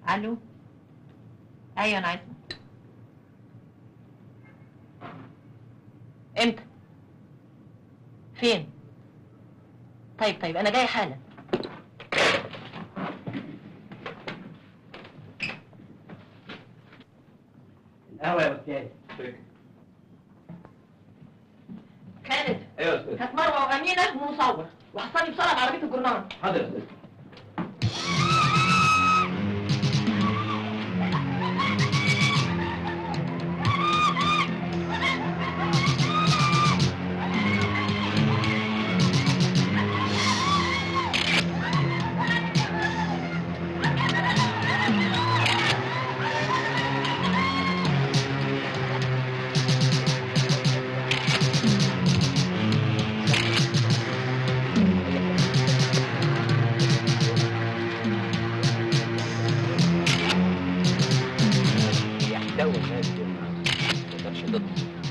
الو ايوه انا عايزه امتى فين طيب طيب انا جايه حالا القهوة يا أستاذ خالد أيوة يا أستاذ هات مروه وامينه ومصور وحصلي بسرعه بعربيه الجرنان حاضر يا أستاذ يحتوي الناس دي ما تقدرش تضرب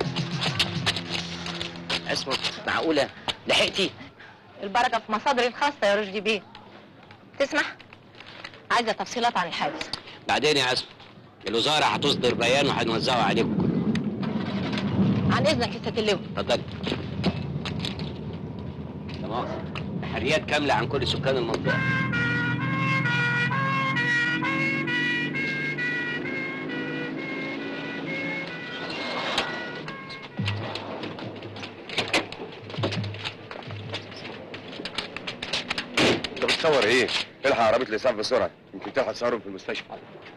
اسمه معقولة لحقتي البركه في مصادري الخاصه يا رشدي بيه تسمح عايزه تفصيلات عن الحادث بعدين يا اسمه الوزارة هتصدر بيان وهنوزعه عليكم كلكم عن اذنك يا ست اللواء اتفضلي لا مؤاخذة تحريات كاملة عن كل سكان المنطقة انت بتصور ايه؟ الحق عربيه الاسعاف بسرعه يمكن تلحق تصورهم في المستشفى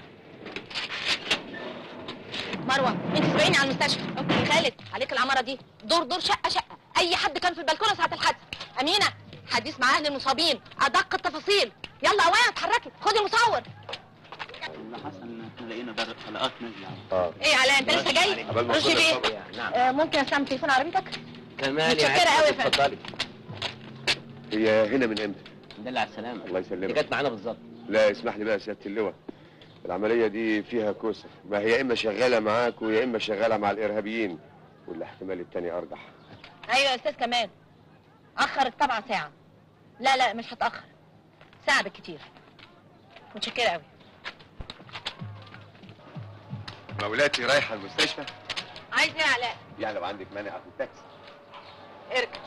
مروه انت سبقيني على المستشفى اوكي خالد عليك العماره دي دور دور شقه شقه اي حد كان في البلكونه ساعه الحادثه امينه حديث مع اهل المصابين ادق التفاصيل يلا اوان اتحركي خدي المصور اللي حصل ان احنا لقينا درق حلقات نازله اه ايه علاء انت لسه جاي قبل ما رشدي أوصل بيه للصبر. نعم آه ممكن استعمل تليفون عربيتك كمان متشكرة يا أوي يا اسمه فندم. اتفضلي هي هنا من امتى؟ دل على السلامة الله دي يسلمك جت معانا بالظبط لا اسمح لي بقى يا سياده اللواء العمليه دي فيها كوسه ما هي يا اما شغاله معاك ويا اما شغاله مع الارهابيين والاحتمال التاني ارجح ايوه يا استاذ كمال اخرت طبعا ساعه لا لا مش هتاخر ساعه بالكتير متشكره قوي مولاتي رايحه المستشفى عايز ايه يا علاء يعني لو عندك مانع اخد تاكسي اركب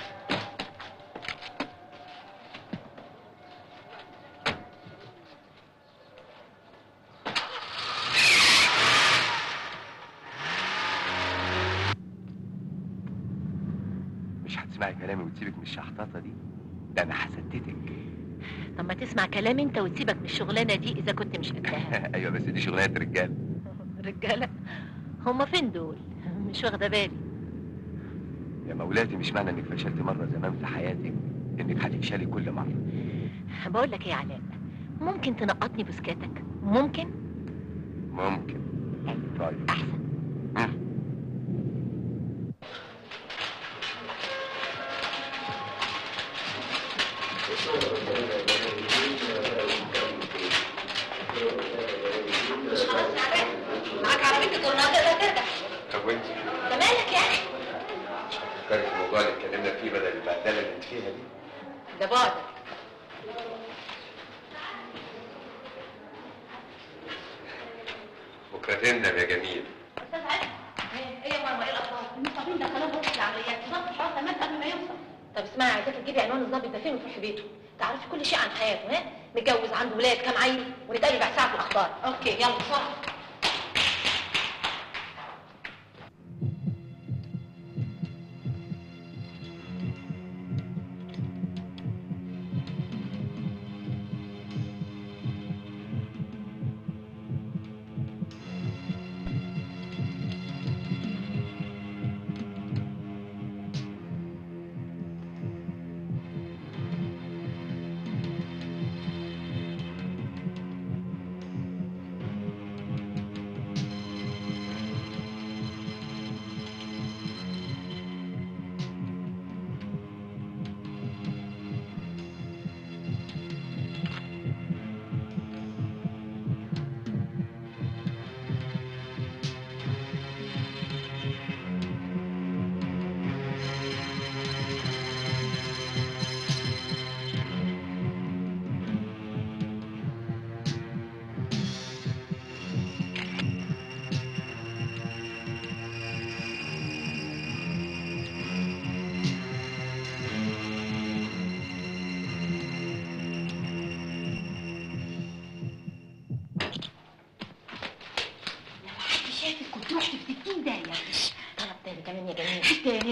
مش هتسمعي كلامي وتسيبك من الشحطاطه دي ده انا هستتك طب ما تسمع كلامي انت وتسيبك من الشغلانه دي اذا كنت مش قدها ايوه بس دي شغلانه رجاله رجاله هما فين دول مش واخده بالي يا مولاتي مش معنى انك فشلت مره زمان في حياتك انك هتفشلي كل مره بقول لك ايه يا علاء ممكن تنقطني بسكاتك ممكن ممكن طيب احسن مش خلاص يا علاء معاك عربيه الجرنان تقدر ترجع طب وانت ده مالك يا اخي فكرت في الموضوع اللي اتكلمنا فيه بدل البهدله اللي انت فيها دي ده بعدك بكره تندم يا جميل استاذ علي ايه ايه يا ماما ايه الاخبار المصابين دخلوه غرفه العمليات ضبط الحوار تمام قبل ما يوصل طب اسمعي عايزاك تجيبي عنوان الضابط ده فين وتروحي بيته تعرفي كل شيء عن حياته ها متجوز عنده ولاد كام عيل ونتقابل بعد ساعه في الاخبار اوكي يلا بسرعه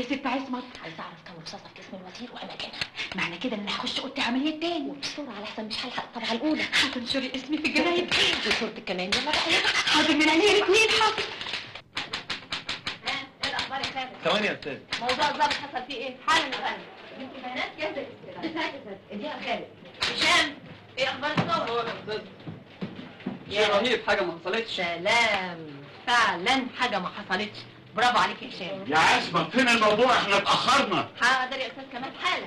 ست عصمت عايزه اعرف كم رصاصه في جسم الوزير واماكنها معنى كده ان هخش اوضه عمليات تاني وبسرعه على حسن مش هلحق الطبعه الاولى هتنشري اسمي في الجرايد وصورتك كمان يلا بقى يلا حاضر من عينيا الاثنين حاضر ها ايه الاخبار يا خالد ثواني يا استاذ موضوع الضابط حصل فيه ايه حالا يا غالي بنت بنات جاهزه للاستلام اديها خالد هشام ايه اخبار الصور شيء رهيب حاجه ما حصلتش سلام فعلا حاجه ما حصلتش برافو عليك يا هشام يا عصمت فين الموضوع احنا اتأخرنا حاضر يا استاذ كمال حالا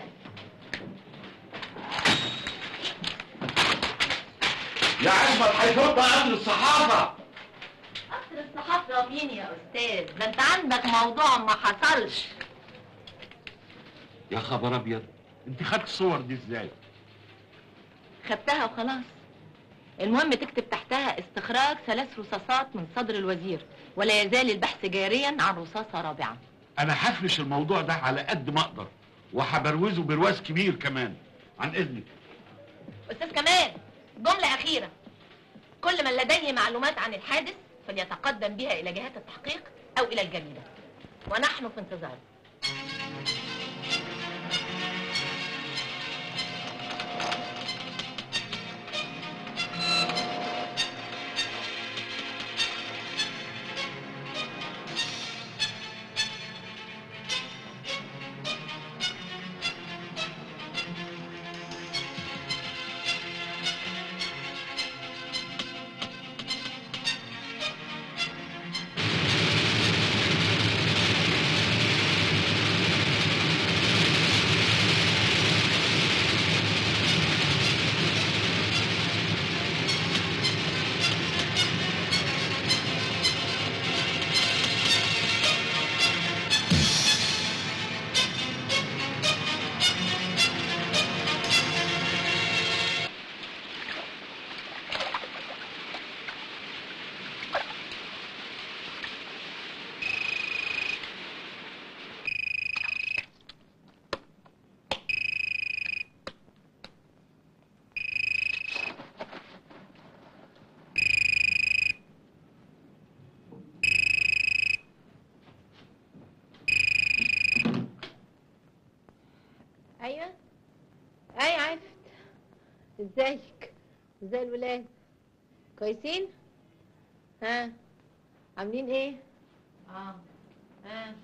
يا عصمت هيفوت قبل الصحافة قصر الصحافه مين يا استاذ ده انت عندك موضوع ما حصلش يا خبر ابيض انت خدت الصور دي ازاي خدتها وخلاص المهم تكتب تحتها استخراج ثلاث رصاصات من صدر الوزير ولا يزال البحث جاريا عن رصاصة رابعة انا هفرش الموضوع ده على قد ما اقدر وهبروزه برواز كبير كمان عن اذنك أستاذ كمال جملة أخيرة كل من لديه معلومات عن الحادث فليتقدم بها إلى جهات التحقيق أو إلى الجريدة ونحن في انتظار أيوة أي عرفت ازيك ازاي الولاد كويسين ها عاملين ايه اه اه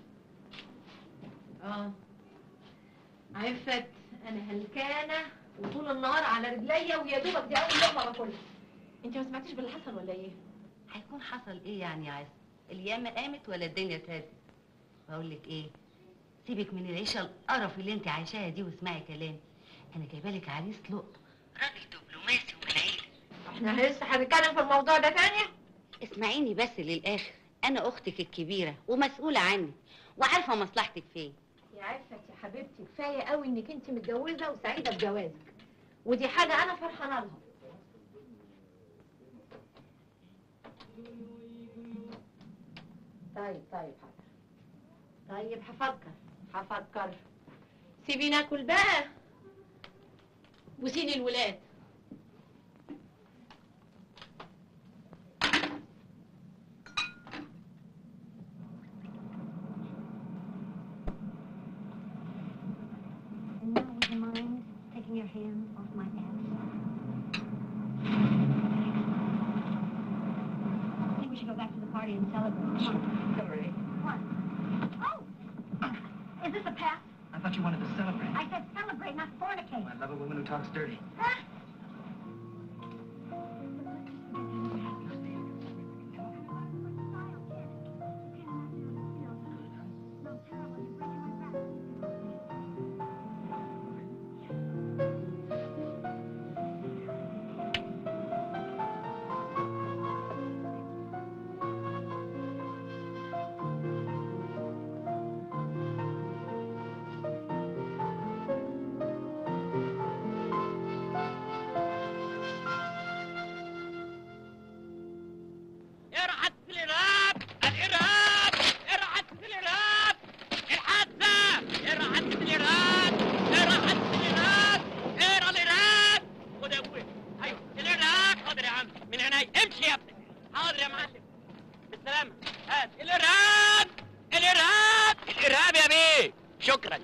اه عفت انا هلكانه وطول النهار على رجليا ويا دوبك دي اول لقمه باكلها انت ما سمعتيش باللي حصل ولا ايه هيكون حصل ايه يعني يا عايزة الايام قامت ولا الدنيا تهدت بقول لك ايه سيبك من العيشه القرف اللي انت عايشاها دي واسمعي كلامي انا جايبه لك عريس لقط راجل دبلوماسي ومن العيله احنا لسه هنتكلم في الموضوع ده تاني اسمعيني بس للاخر انا اختك الكبيره ومسؤوله عني وعارفه مصلحتك فين يا عفت يا حبيبتي كفايه قوي انك انت متجوزه وسعيده بجوازك ودي حاجه انا فرحانه لها طيب طيب حاضر طيب هفكر هفكر سيبي ناكل بقى بوسيني الولاد And now, would you mind taking your hand off my ass? I think we should go back to the party and celebrate. Come on. Hillary, What? Oh! Is this a pass? I thought you wanted to celebrate. I said celebrate, not fornicate. I love a woman who talks dirty. Huh? ارعد في الارهاب الارهاب ارعد في الارهاب الحادثه ارعد في الارهاب ارعد في الارهاب اقرا الارهاب خد يا ابويا ايوه الارهاب حاضر يا عم من عيني امشي يا ابني حاضر يا معلم بالسلامه هات الارهاب الارهاب الارهاب ايهاب يا بيه شكرا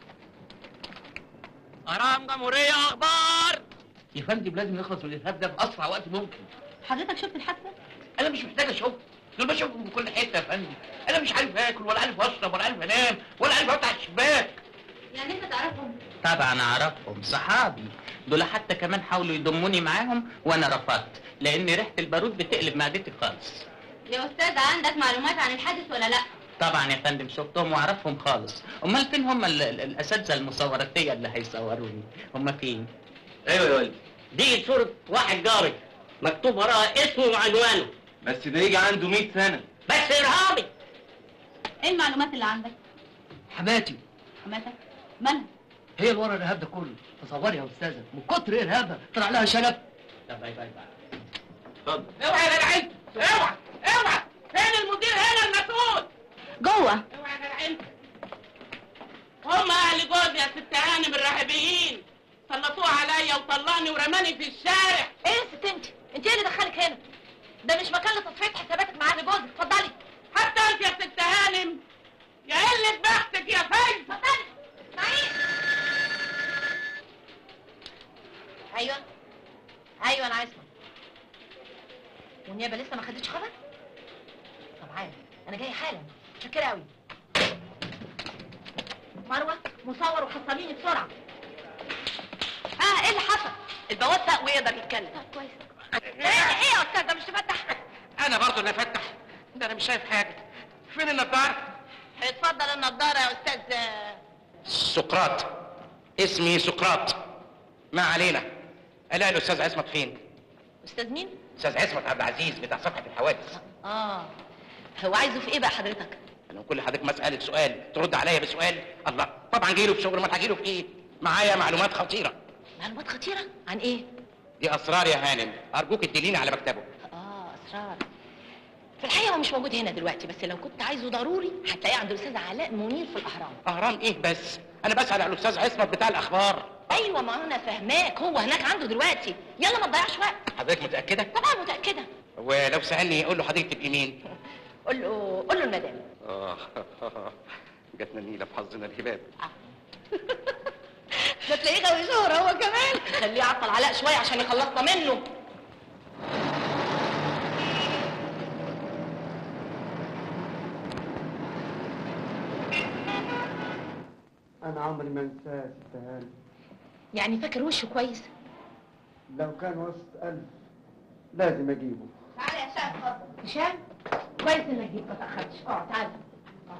اهرام جمهوريه اخبار يا فندم لازم نخلص من الارهاب ده في اسرع وقت ممكن حضرتك شفت الحادثه انا مش محتاج اشوف دول بشوفهم في كل حته يا فندم انا مش عارف اكل ولا عارف اشرب ولا عارف انام ولا عارف افتح الشباك يعني انت تعرفهم طبعا اعرفهم صحابي دول حتى كمان حاولوا يضموني معاهم وانا رفضت لان ريحه البارود بتقلب معدتي خالص يا استاذ عندك معلومات عن الحادث ولا لا طبعا يا فندم شفتهم واعرفهم خالص امال فين هم ال- ال- الاساتذه المصوراتيه اللي هيصوروني هم فين ايوه يا ولد دي صورة واحد جاري مكتوب وراها اسمه وعنوانه بس ده يجي عنده 100 سنه بس ارهابي ايه المعلومات اللي عندك حماتي حماتك مالها هي اللي ورا الارهاب ده كله تصوري يا استاذه من كتر ارهابها طلع لها شنب طب باي باي باي اتفضل اوعى يا جدعان اوعى اوعى فين المدير هنا المسؤول جوه اوعى يا جدعان هم اهل جوزي يا ست هانم الراهبيين سلطوه عليا وطلعني ورماني في الشارع ايه يا ست انت انت ايه اللي دخلك هنا ده مش مكان لتصفيه حساباتك مع اهل جوزك اتفضلي حتى انت يا ست هانم يا قلة بختك يا فايز اتفضلي اسمعي ايوه ايوه انا عايزه والنيابه لسه ما خدتش خبر طب عادي انا جايه حالا متشكره قوي مروه مصور وحصليني بسرعه اه ايه اللي حصل البواب فاق ويقدر يتكلم طب كويس ايه ايه يا استاذ ده مش تفتح انا برضو اللي افتح ده انا مش شايف حاجه فين النضاره اتفضل النضاره يا استاذ سقراط اسمي سقراط ما علينا الاقي الاستاذ عصمت فين استاذ مين استاذ عصمت عبد العزيز بتاع صفحه الحوادث اه هو عايزه في ايه بقى حضرتك لو كل حضرتك مساله سؤال ترد عليا بسؤال الله طبعا جاي له في شغل ما هجي له في ايه معايا معلومات خطيره معلومات خطيره عن ايه دي اسرار يا هانم ارجوك تدليني على مكتبه اه اسرار في الحقيقه هو مش موجود هنا دلوقتي بس لو كنت عايزه ضروري هتلاقيه عند الاستاذ علاء منير في الاهرام اهرام ايه بس انا بسال على الاستاذ عصمت بتاع الاخبار ايوه ما انا فاهماك هو هناك عنده دلوقتي يلا ما تضيعش وقت حضرتك متاكده طبعا متاكده ولو سالني قول له حضرتك تبقي مين قول له قول له المدام اه جاتنا النيله في حظنا الهباب ده تلاقيه غاوي شهرة هو كمان خليه يعطل علاء شويه عشان يخلصنا منه أنا عمري ما أنساه ست هاني يعني فاكر وشه كويس لو كان وسط ألف لازم أجيبه تعالى يا هشام اتفضل هشام كويس انك جيت ما تاخرتش اقعد تعالى اقعد.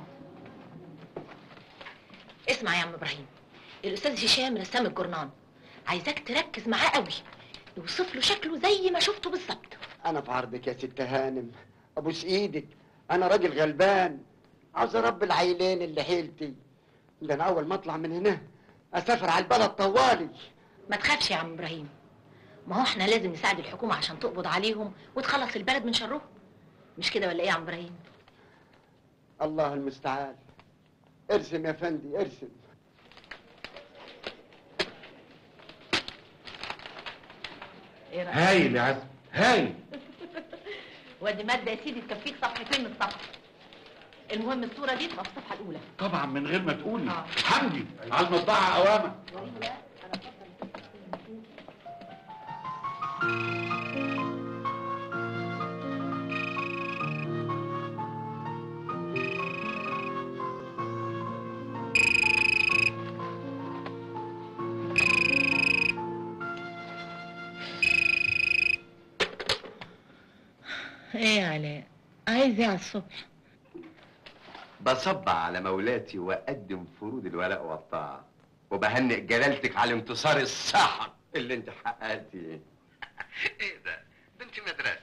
اسمع يا عم ابراهيم الاستاذ هشام رسام الجرنان عايزاك تركز معاه قوي يوصف له شكله زي ما شفته بالظبط أنا في عرضك يا ست هانم أبوس إيدك أنا راجل غلبان عاوز أربي العيلين اللي حيلتي ده أنا أول ما أطلع من هنا أسافر على البلد طوالي ما تخافش يا عم ابراهيم ما هو احنا لازم نساعد الحكومه عشان تقبض عليهم وتخلص البلد من شرهم مش كده ولا ايه يا عم ابراهيم الله المستعان ارسم يا فندي ارسم ايه رايك هايل يا عزم هايل ودي ماده يا سيدي تكفيك صفحتين من الصفحه المهم الصوره دي تبقى في الصفحه الاولى طبعا من غير ما تقولي آه. حمدي على المطبعه اوامر وريني بقى انا افضل ايه يا علاء عايز ايه على الصبح بصب على مولاتي واقدم فروض الولاء والطاعه وبهنئ جلالتك على الانتصار الساحق اللي انت حققتيه ايه ده ده انت مدرسه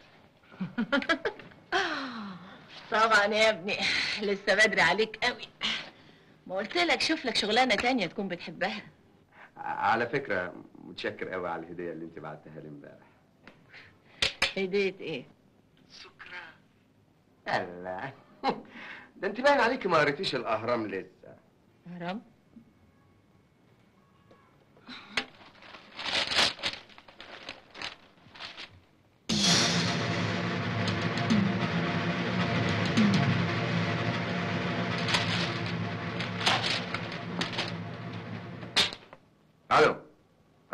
طبعا يا ابني لسه بدري عليك قوي ما قلت لك شوف لك شغلانه تانية تكون بتحبها على فكره متشكر قوي على الهديه اللي انت بعتها لي امبارح هديت ايه الله ده انت باين عليكي ما قريتيش الاهرام لسه هرم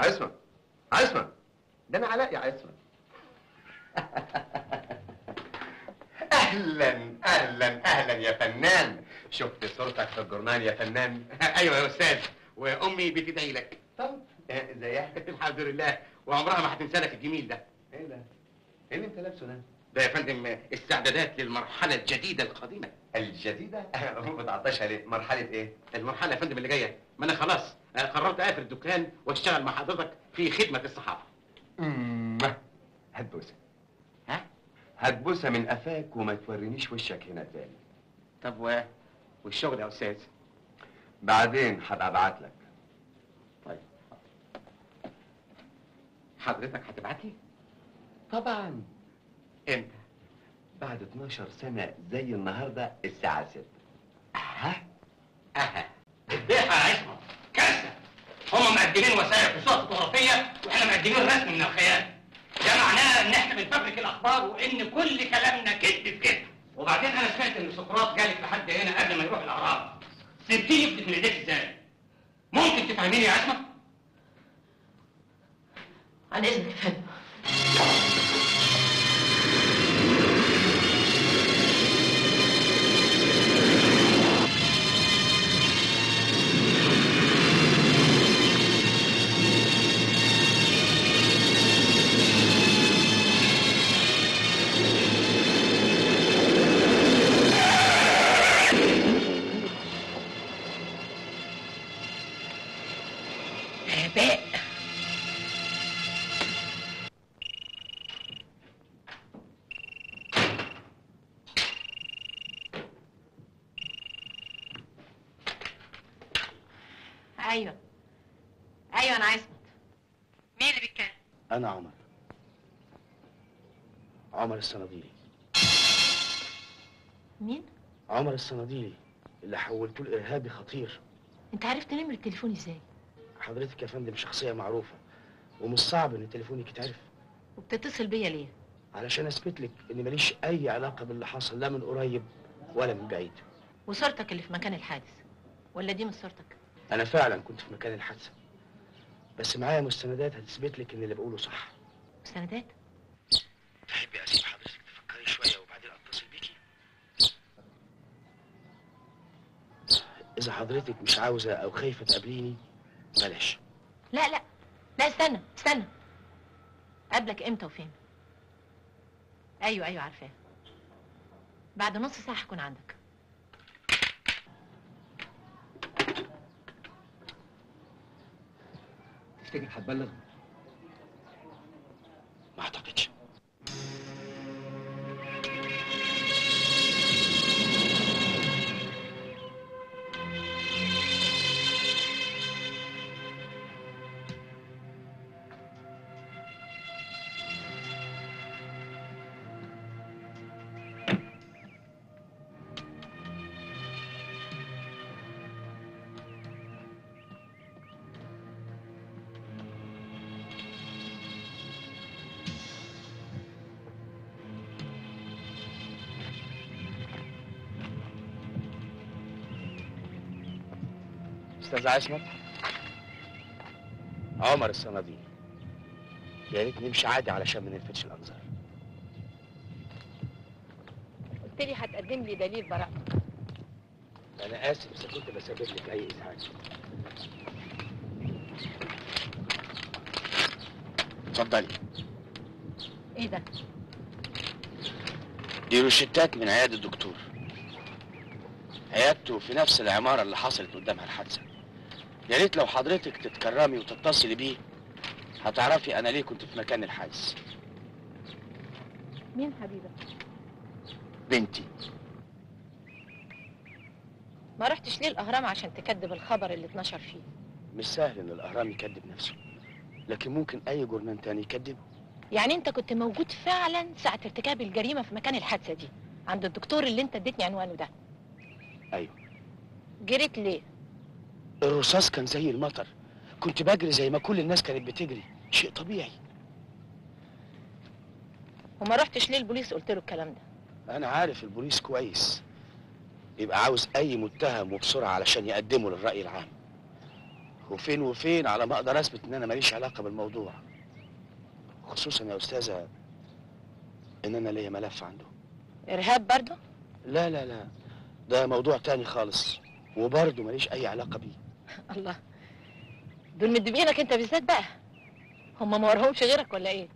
عصمت عصمت ده انا علاء يا عصمت اهلا اهلا اهلا يا فنان شفت صورتك في الجورنال يا فنان ايوه يا استاذ وامي بتدعي لك طب ازيك الحمد لله وعمرها ما هتنسى لك الجميل ده ايه ده ايه اللي انت لابسه ده ده يا فندم استعدادات للمرحله الجديده القادمه الجديده بتعطشها ليه مرحله ايه المرحله يا فندم اللي جايه ما انا خلاص آه، قررت اقفل الدكان واشتغل مع حضرتك في خدمه الصحافه أمم، هات بوسه ها هات بوسه من قفاك وما تورينيش وشك هنا تاني طب و... والشغل يا استاذ بعدين هبقى ابعت لك طيب حضرتك هتبعت لي طبعا امتى بعد 12 سنه زي النهارده الساعه 6 اها اها البيحة يا عصمت كارثة هم مقدمين وثائق وصور فوتوغرافية واحنا مقدمين رسم من الخيال ده معناه ان احنا بنفبرك الاخبار وان كل كلامنا كذب في كذب وبعدين انا سمعت ان سقراط جالك لحد هنا قبل ما يروح الاهرام سبتيني في من ايديك ازاي ممكن تفهميني يا عصمت عن اذنك يا فندم غباء ايوه ايوه انا عصمت مين اللي بيتكلم أنا عمر عمر الصناديلي مين عمر الصناديلي اللي حولته لإرهابي خطير انت عرفت نمرة تليفوني ازاي حضرتك يا فندم شخصية معروفة ومش صعب إن تليفونك يتعرف وبتتصل بيا ليه علشان أثبت لك إن ماليش أي علاقة باللي حصل لا من قريب ولا من بعيد وصورتك اللي في مكان الحادث ولا دي مش صورتك أنا فعلا كنت في مكان الحادثة بس معايا مستندات هتثبت لك إن اللي بقوله صح مستندات تحبي أسيب حضرتك تفكري شوية وبعدين أتصل بيكي إذا حضرتك مش عاوزة أو خايفة تقابليني بلاش لا لا لا استنى استنى قابلك امتى وفين ايوه ايوه عارفاه بعد نص ساعة هكون عندك تفتكر هتبلغ ما أعتقدش أستاذ عصمت عمر الصناديق يا ريت نمشي عادي علشان ما نلفتش الأنظار قلت لي هتقدم لي دليل براءتك أنا آسف إذا كنت بسبب لك أي إزعاج اتفضلي ايه ده دي روشتات من عيادة الدكتور عيادته في نفس العمارة اللي حصلت قدامها الحادثة يا ريت لو حضرتك تتكرمي وتتصلي بيه هتعرفي أنا ليه كنت في مكان الحادث مين حبيبك بنتي ما رحتش ليه الاهرام عشان تكذب الخبر اللي اتنشر فيه مش سهل إن الأهرام يكذب نفسه لكن ممكن أي جورنان تاني يكذب يعني انت كنت موجود فعلا ساعة ارتكاب الجريمة في مكان الحادثة دي عند الدكتور اللي انت اديتني عنوانه ده أيوه جريت ليه الرصاص كان زي المطر كنت بجري زي ما كل الناس كانت بتجري شيء طبيعي وما رحتش ليه البوليس قلت له الكلام ده أنا عارف البوليس كويس بيبقى عاوز أي متهم وبسرعة علشان يقدمه للرأي العام وفين وفين على ما اقدر اثبت ان انا ماليش علاقه بالموضوع خصوصا يا استاذه ان انا ليا ملف عنده ارهاب برضه لا لا لا ده موضوع تاني خالص وبرضه ماليش اي علاقه بيه الله دول مدبينك انت بالذات بقى هم ما ورهمش غيرك ولا ايه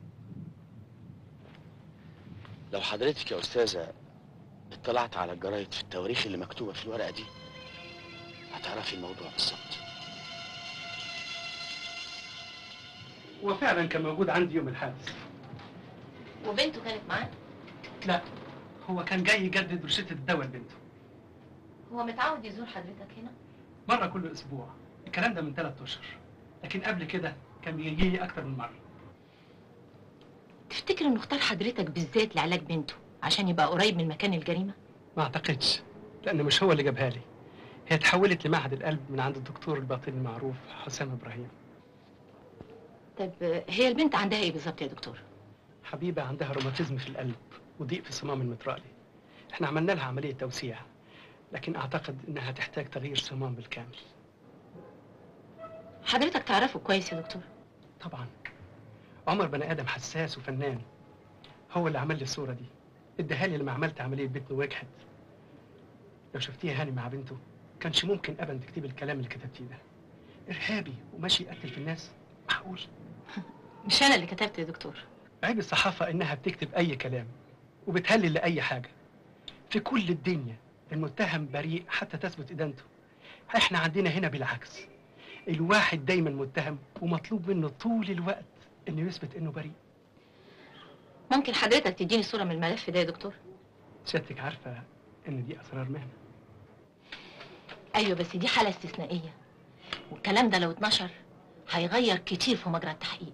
لو حضرتك يا استاذه اطلعت على الجرايد في التواريخ اللي مكتوبه في الورقه دي هتعرفي الموضوع بالظبط وفعلا كان موجود عندي يوم الحادث وبنته كانت معاه لا هو كان جاي يجدد روشته الدواء لبنته هو متعود يزور حضرتك هنا مره كل اسبوع الكلام ده من ثلاث اشهر لكن قبل كده كان بيجي لي اكتر من مره تفتكر انه اختار حضرتك بالذات لعلاج بنته عشان يبقى قريب من مكان الجريمه ما اعتقدش لان مش هو اللي جابها لي هي اتحولت لمعهد القلب من عند الدكتور الباطني المعروف حسام ابراهيم طب هي البنت عندها ايه بالظبط يا دكتور حبيبه عندها روماتيزم في القلب وضيق في الصمام المترالي احنا عملنا لها عمليه توسيع لكن اعتقد انها تحتاج تغيير صمام بالكامل حضرتك تعرفه كويس يا دكتور طبعا عمر بني ادم حساس وفنان هو اللي عمل لي الصوره دي اداها لي لما عملت عمليه بنت ونجحت لو شفتيها هاني مع بنته كانش ممكن ابدا تكتبي الكلام اللي كتبتيه ده ارهابي وماشي يقتل في الناس معقول مش انا اللي كتبت يا دكتور عيب الصحافه انها بتكتب اي كلام وبتهلل لاي حاجه في كل الدنيا المتهم بريء حتى تثبت ادانته احنا عندنا هنا بالعكس الواحد دايما متهم ومطلوب منه طول الوقت انه يثبت انه بريء ممكن حضرتك تديني صوره من الملف ده يا دكتور سيادتك عارفه ان دي اسرار مهنه ايوه بس دي حاله استثنائيه والكلام ده لو اتنشر هيغير كتير في مجرى التحقيق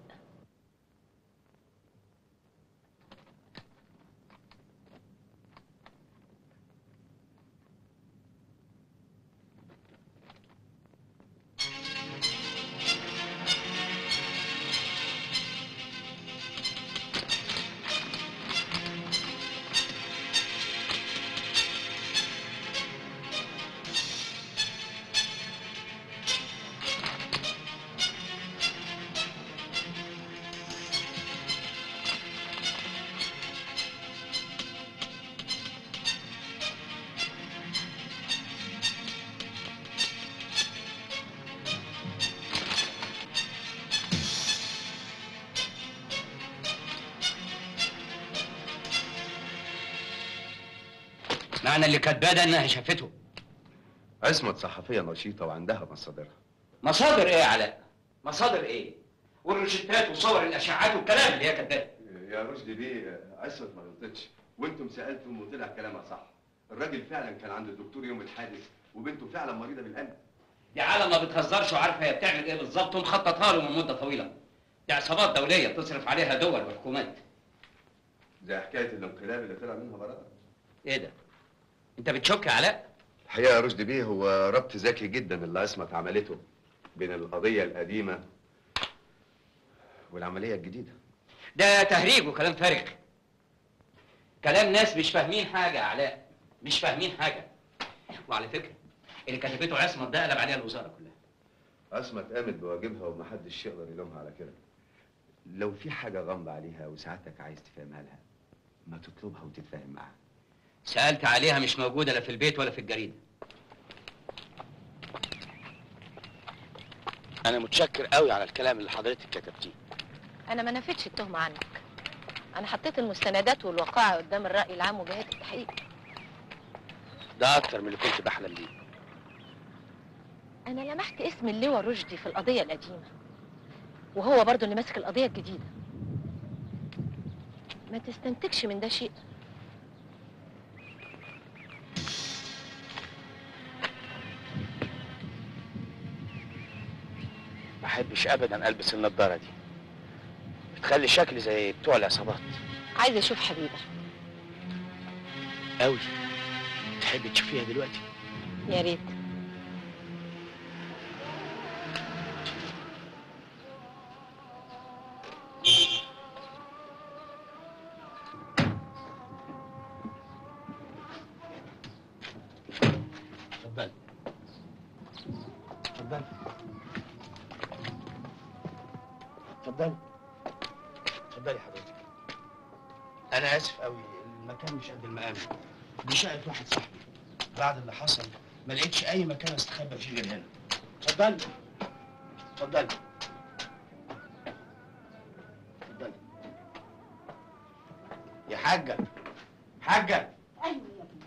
معنى اللي كاتباه ده انها شافته عصمت صحفية نشيطة وعندها مصادرها مصادر ايه يا علاء؟ مصادر ايه؟ والروشتات وصور الاشعاعات والكلام اللي هي كاتباه يا رشدي بيه عصمت ما غلطتش وانتم سألتم وطلع كلامها صح الراجل فعلا كان عند الدكتور يوم الحادث وبنته فعلا مريضة بالقلب دي عالم ما بتهزرش وعارفه هي بتعمل ايه بالظبط ومخططها له من مده طويله دي عصابات دوليه تصرف عليها دول وحكومات زي حكاية الانقلاب اللي طلع منها براءة ايه ده؟ انت بتشك يا علاء؟ الحقيقة يا رشدي بيه هو ربط ذكي جدا اللي عصمت عملته بين القضية القديمة والعملية الجديدة ده تهريج وكلام فارغ كلام ناس مش فاهمين حاجه يا علاء مش فاهمين حاجه وعلى فكره اللي كتبته عصمت ده قلب عليها الوزاره كلها عصمت قامت بواجبها ومحدش يقدر يلومها على كده لو في حاجة غامضة عليها وساعتك عايز تفهمها لها ما تطلبها وتتفاهم معاها سالت عليها مش موجوده لا في البيت ولا في الجريده انا متشكر قوي على الكلام اللي حضرتك كتبتيه انا ما نفيتش التهمه عنك انا حطيت المستندات والوقائع قدام الراي العام وجهات التحقيق ده اكتر من اللي كنت بحلم بيه انا لمحت اسم اللواء رشدي في القضيه القديمه وهو برضو اللي ماسك القضيه الجديده ما تستنتجش من ده شيء ما احبش ابدا البس النضاره دي بتخلي شكلي زي بتوع العصابات عايزه اشوف حبيبه قوي تحبي تشوفيها دلوقتي يا ريت اتفضل اتفضل اتفضلي اتفضلي حضرتك انا اسف قوي المكان مش قد المقام دي شقه واحد صاحبي بعد اللي حصل ما لقيتش اي مكان استخبى فيه غير هنا اتفضلي اتفضلي اتفضلي يا حاجه حاجه ايوه يا ابني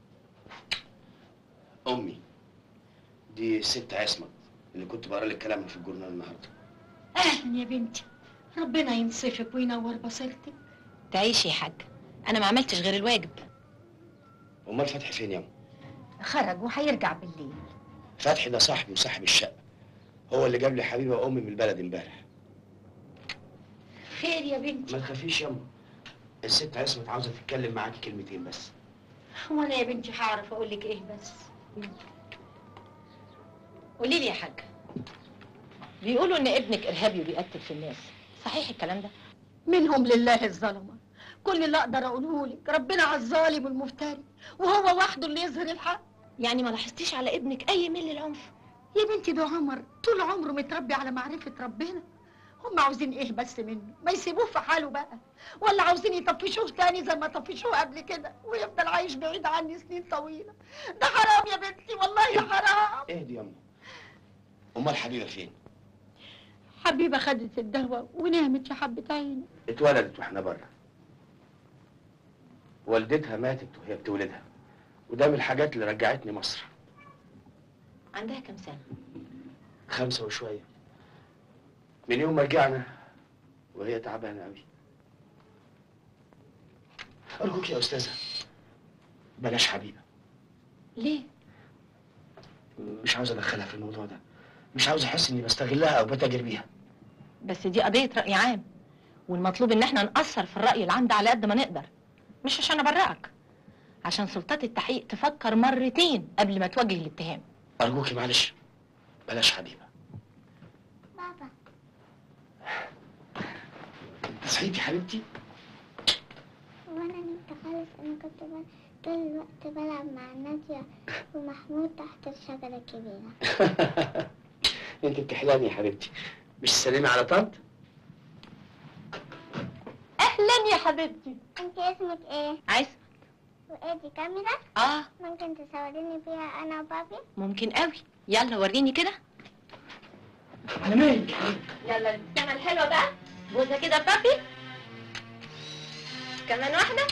امي دي ست عصمت اللي كنت بقرا لك كلامها في الجورنال النهارده اهلا يا بنتي ربنا ينصفك وينور بصيرتك تعيشي يا حاج انا ما عملتش غير الواجب امال فتحي فين يا أم؟ خرج وهيرجع بالليل فتحي ده صاحبي وصاحب الشقه هو اللي جاب لي حبيبه امي من البلد امبارح خير يا بنتي ما تخافيش يا أم. الست عصمت عاوزه تتكلم معاكي كلمتين بس هو انا يا بنتي هعرف اقول لك ايه بس قولي لي يا حاج بيقولوا ان ابنك ارهابي وبيقتل في الناس صحيح الكلام ده منهم لله الظلمه كل اللي اقدر اقوله لك ربنا على الظالم والمفتري وهو وحده اللي يظهر الحق يعني ما لاحظتيش على ابنك اي ميل للعنف يا بنتي ده عمر طول عمره متربي على معرفة ربنا هم عاوزين ايه بس منه ما يسيبوه في حاله بقى ولا عاوزين يطفشوه تاني زي ما طفشوه قبل كده ويفضل عايش بعيد عني سنين طويلة ده حرام يا بنتي والله حرام اهدي يا أم. امال حبيبه فين حبيبة خدت الدواء ونامت يا حبة عيني اتولدت واحنا بره والدتها ماتت وهي بتولدها وده من الحاجات اللي رجعتني مصر عندها كام سنه خمسة وشوية من يوم ما رجعنا وهي تعبانة أوي أرجوك يا أستاذة بلاش حبيبة ليه مش عاوز أدخلها في الموضوع ده مش عاوز أحس إني بستغلها أو بتاجر بيها بس دي قضيه راي عام والمطلوب ان احنا نأثر في الراي العام ده على قد ما نقدر مش عشان ابرئك عشان سلطات التحقيق تفكر مرتين قبل ما توجه الاتهام أرجوكي معلش بلاش حبيبة بابا أنت صحيتي حبيبتي وانا نمت خالص انا كنت ب- طول الوقت بلعب مع نادية ومحمود تحت الشجرة الكبيرة أنت بتحلمي يا حبيبتي مش سليمة على طنط اهلا يا حبيبتي انت اسمك ايه؟ عايز وايه دي كاميرا؟ اه ممكن تصوريني بيها انا وبابي؟ ممكن قوي يلا وريني كده على مالك يلا الابتسامه الحلوه بقى بوزه كده بابي كمان واحده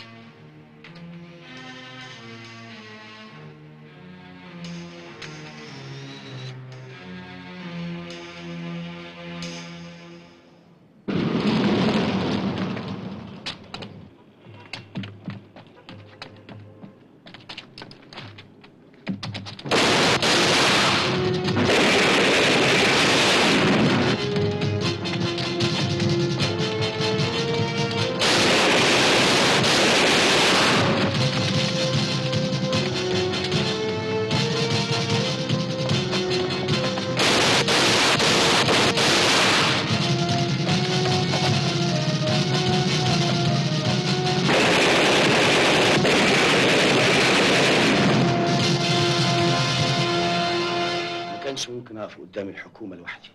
ما كانش ممكن أقف قدام الحكومة لوحدي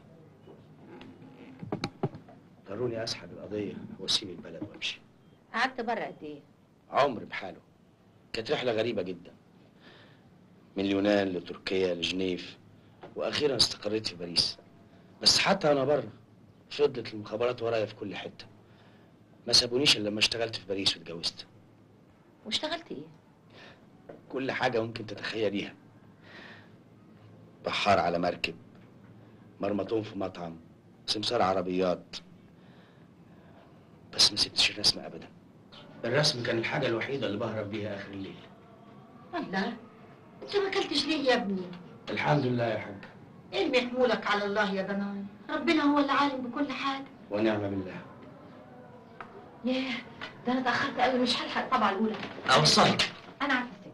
ضروني أسحب القضية وأسيب البلد وأمشي قعدت بره قد ايه عمر بحاله كانت رحلة غريبة جدا من اليونان لتركيا لجنيف وأخيرا استقريت في باريس بس حتى أنا بره فضلت المخابرات ورايا في كل حتة ما سابونيش إلا لما اشتغلت في باريس واتجوزت واشتغلت ايه كل حاجة ممكن تتخيليها بحار على مركب مرمطون في مطعم سمسار عربيات بس ما سبتش الرسم أبدا الرسم كان الحاجة الوحيدة اللي بهرب بيها آخر الليل الله انت ما اكلتش ليه يا ابني الحمد لله يا حاج ارمي حمولك على الله يا ضناي ربنا هو اللي عالم بكل حاجة ونعم بالله ياه ده انا اتاخرت قوي مش هلحق الطبعه الاولى أوصلك انا عارفه السكه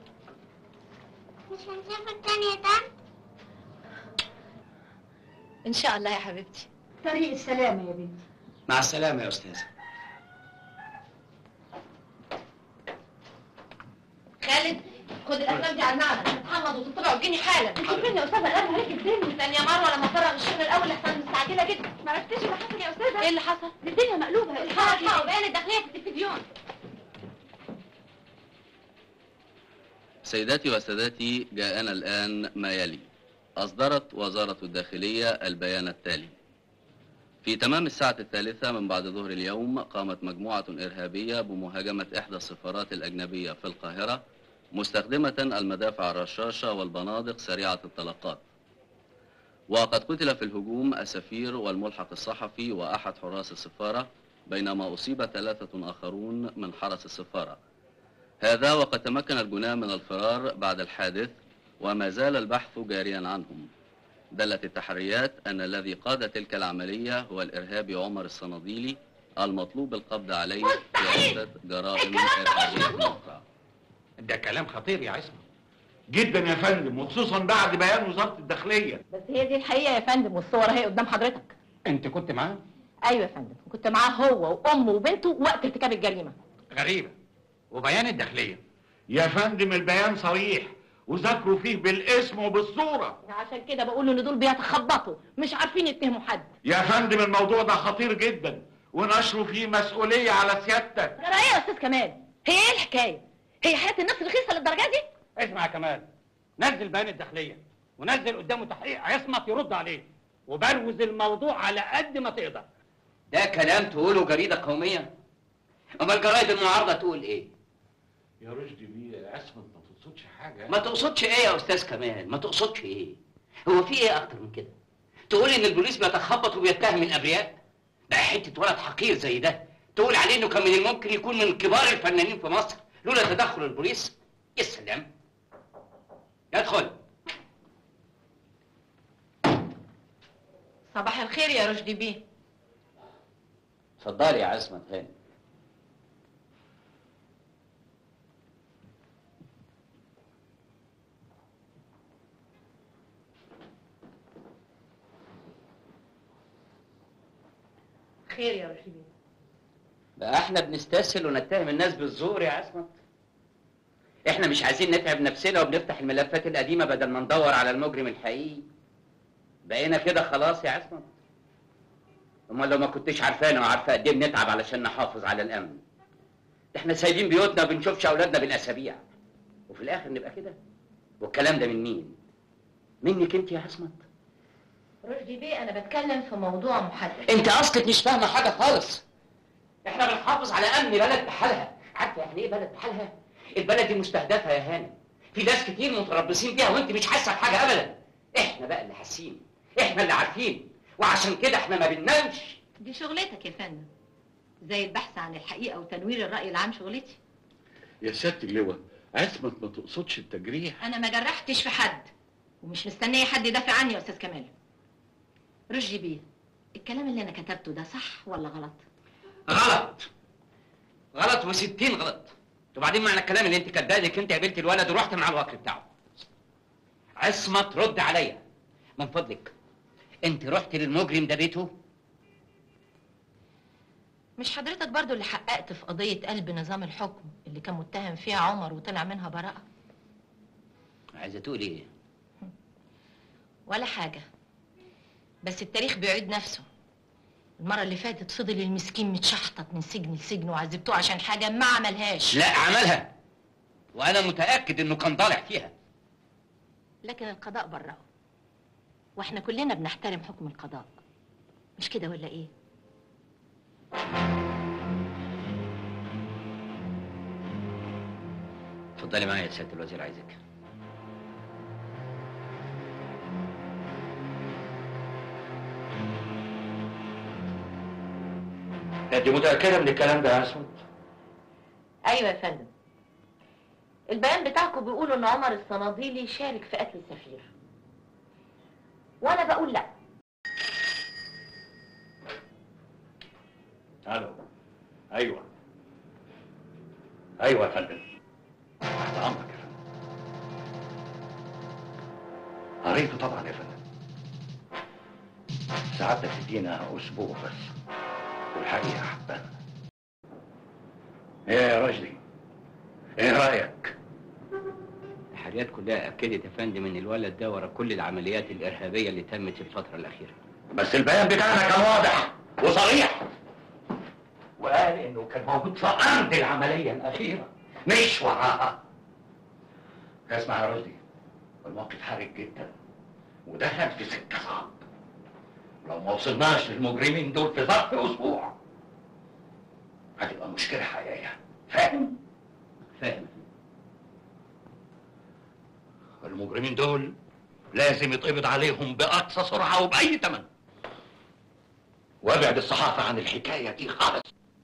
مش هنسافر تاني يا طنط؟ ان شاء الله يا حبيبتي طريق السلامة يا بنتي مع السلامة يا أستاذة خالد خد الافلام دي على المعرض تتحمض وتطلع وتجيني حالا انت فين يا استاذه انا عليك الدنيا ثانيه مره لما افرغ الشغل الاول لحسن مستعجله جدا ما عرفتيش اللي حصل يا استاذه حصل؟ ايه اللي حصل؟ الدنيا مقلوبة يا الحقوا، أستاذ الحقوا. بيان الداخلية في التلفزيون سيداتي وسادتي جاءنا الآن ما يلي أصدرت وزارة الداخلية البيان التالي في تمام الساعة الثالثة من بعد ظهر اليوم قامت مجموعة إرهابية بمهاجمة إحدى السفارات الأجنبية في القاهرة مستخدمة المدافع الرشاشة والبنادق سريعة الطلقات وقد قتل في الهجوم السفير والملحق الصحفي وأحد حراس السفارة بينما أصيب ثلاثة آخرون من حرس السفارة هذا وقد تمكن الجناة من الفرار بعد الحادث وما زال البحث جاريا عنهم دلت التحريات أن الذي قاد تلك العملية هو الإرهابي عمر الصناديلي المطلوب القبض عليه في عدة جرائم إرهابية أخرى ده كلام خطير يا عصمت جدا يا فندم وخصوصا بعد بيان وزارة الداخلية بس هي دي الحقيقه يا فندم والصور اهي قدام حضرتك انت كنت معاه ايوه يا فندم كنت معاه هو وامه وبنته وقت ارتكاب الجريمه غريبة وبيان الداخلية يا فندم البيان صريح وذكروا فيه بالاسم وبالصورة عشان كده بقول ان دول بيتخبطوا مش عارفين يتهموا حد يا فندم الموضوع ده خطير جدا ونشره فيه مسؤولية على سيادتك جرى ايه يا استاذ كمال هي ايه الحكايه هي حياه الناس رخيصه للدرجه دي اسمع يا كمال نزل بيان الداخلية ونزل قدامه تحقيق عصمت يرد عليه وبروز الموضوع على قد ما تقدر ده كلام تقوله جريدة قومية أمال جرايد المعارضة تقول إيه؟ يا رشدي بيه عصمت ما تقصدش حاجة ما تقصدش إيه يا أستاذ كمال؟ ما تقصدش إيه؟ هو في إيه أكتر من كده؟ تقول إن البوليس بيتخبط وبيتهم الأبرياء؟ بقى حتة ولد حقير زي ده تقول عليه إنه كان من الممكن يكون من كبار الفنانين في مصر لولا تدخل البوليس؟ يا سلام يدخل صباح الخير يا رشدي بيه اتفضلي يا عصمت هاني خير يا رشدي بيه بقى احنا بنستسهل ونتهم الناس بالزور يا عصمت احنا مش عايزين نتعب نفسنا وبنفتح الملفات القديمة بدل ما ندور على المجرم الحقيقي بقينا كده خلاص يا عصمت امال لو ما كنتش عارفانا وعارفه قد ايه بنتعب علشان نحافظ على الامن احنا سايبين بيوتنا وبنشوفش اولادنا بالاسابيع وفي الاخر نبقى كده والكلام ده من مين منك انت يا عصمت رشدي بيه انا بتكلم في موضوع محدد انت اصلك مش فاهمه حاجه خالص احنا بنحافظ على امن بلد بحالها عارفه يعني ايه بلد بحالها البلد دي مستهدفه يا هانم في ناس كتير متربصين بيها وانت مش حاسه بحاجه ابدا احنا بقى اللي حاسين احنا اللي عارفين وعشان كده احنا ما بننامش دي شغلتك يا فندم زي البحث عن الحقيقه وتنوير الراي العام شغلتي يا سيادة اللواء عصمت ما تقصدش التجريح انا ما جرحتش في حد ومش مستنيه حد يدافع عني يا استاذ كمال رشدي بيه الكلام اللي انا كتبته ده صح ولا غلط غلط غلط وستين غلط وبعدين معنى الكلام اللي انت كاتباه انك انت قابلت الولد ورحت مع الوكر بتاعه عصمت رد عليا من فضلك انت رحت للمجرم ده بيته مش حضرتك برضو اللي حققت في قضيه قلب نظام الحكم اللي كان متهم فيها عمر وطلع منها براءه عايزه تقول ايه ولا حاجه بس التاريخ بيعيد نفسه المره اللي فاتت فضل المسكين متشحطط من سجن لسجن وعذبتوه عشان حاجه ما عملهاش لا عملها وانا متاكد انه كان ضالع فيها لكن القضاء برأه واحنا كلنا بنحترم حكم القضاء مش كده ولا ايه اتفضلي معايا يا سياده الوزير عايزك انت متاكده من الكلام ده يا عصمت ايوه يا فندم البيان بتاعكم بيقولوا ان عمر الصناديلي شارك في قتل السفير وانا بقول لا الو ايوه ايوه يا فندم تحت امرك يا فندم قريته طبعا يا فندم سعادتك تدينا اسبوع بس والحقيقه حبانا ايه يا رشدي ايه رايك الحريات كلها اكدت يا فندم ان الولد ده ورا كل العمليات الارهابيه اللي تمت في الفتره الاخيره بس البيان بتاعنا كان واضح وصريح وقال انه كان موجود في ارض العمليه الاخيره مش وراها اسمع يا رشدي الموقف حرج جدا ودخل في سكه صعب لو ما وصلناش للمجرمين دول في ظرف اسبوع هتبقى مشكله حقيقيه فاهم فاهم المجرمين دول لازم يتقبض عليهم باقصى سرعه وباي ثمن وابعد الصحافه عن الحكايه دي خالص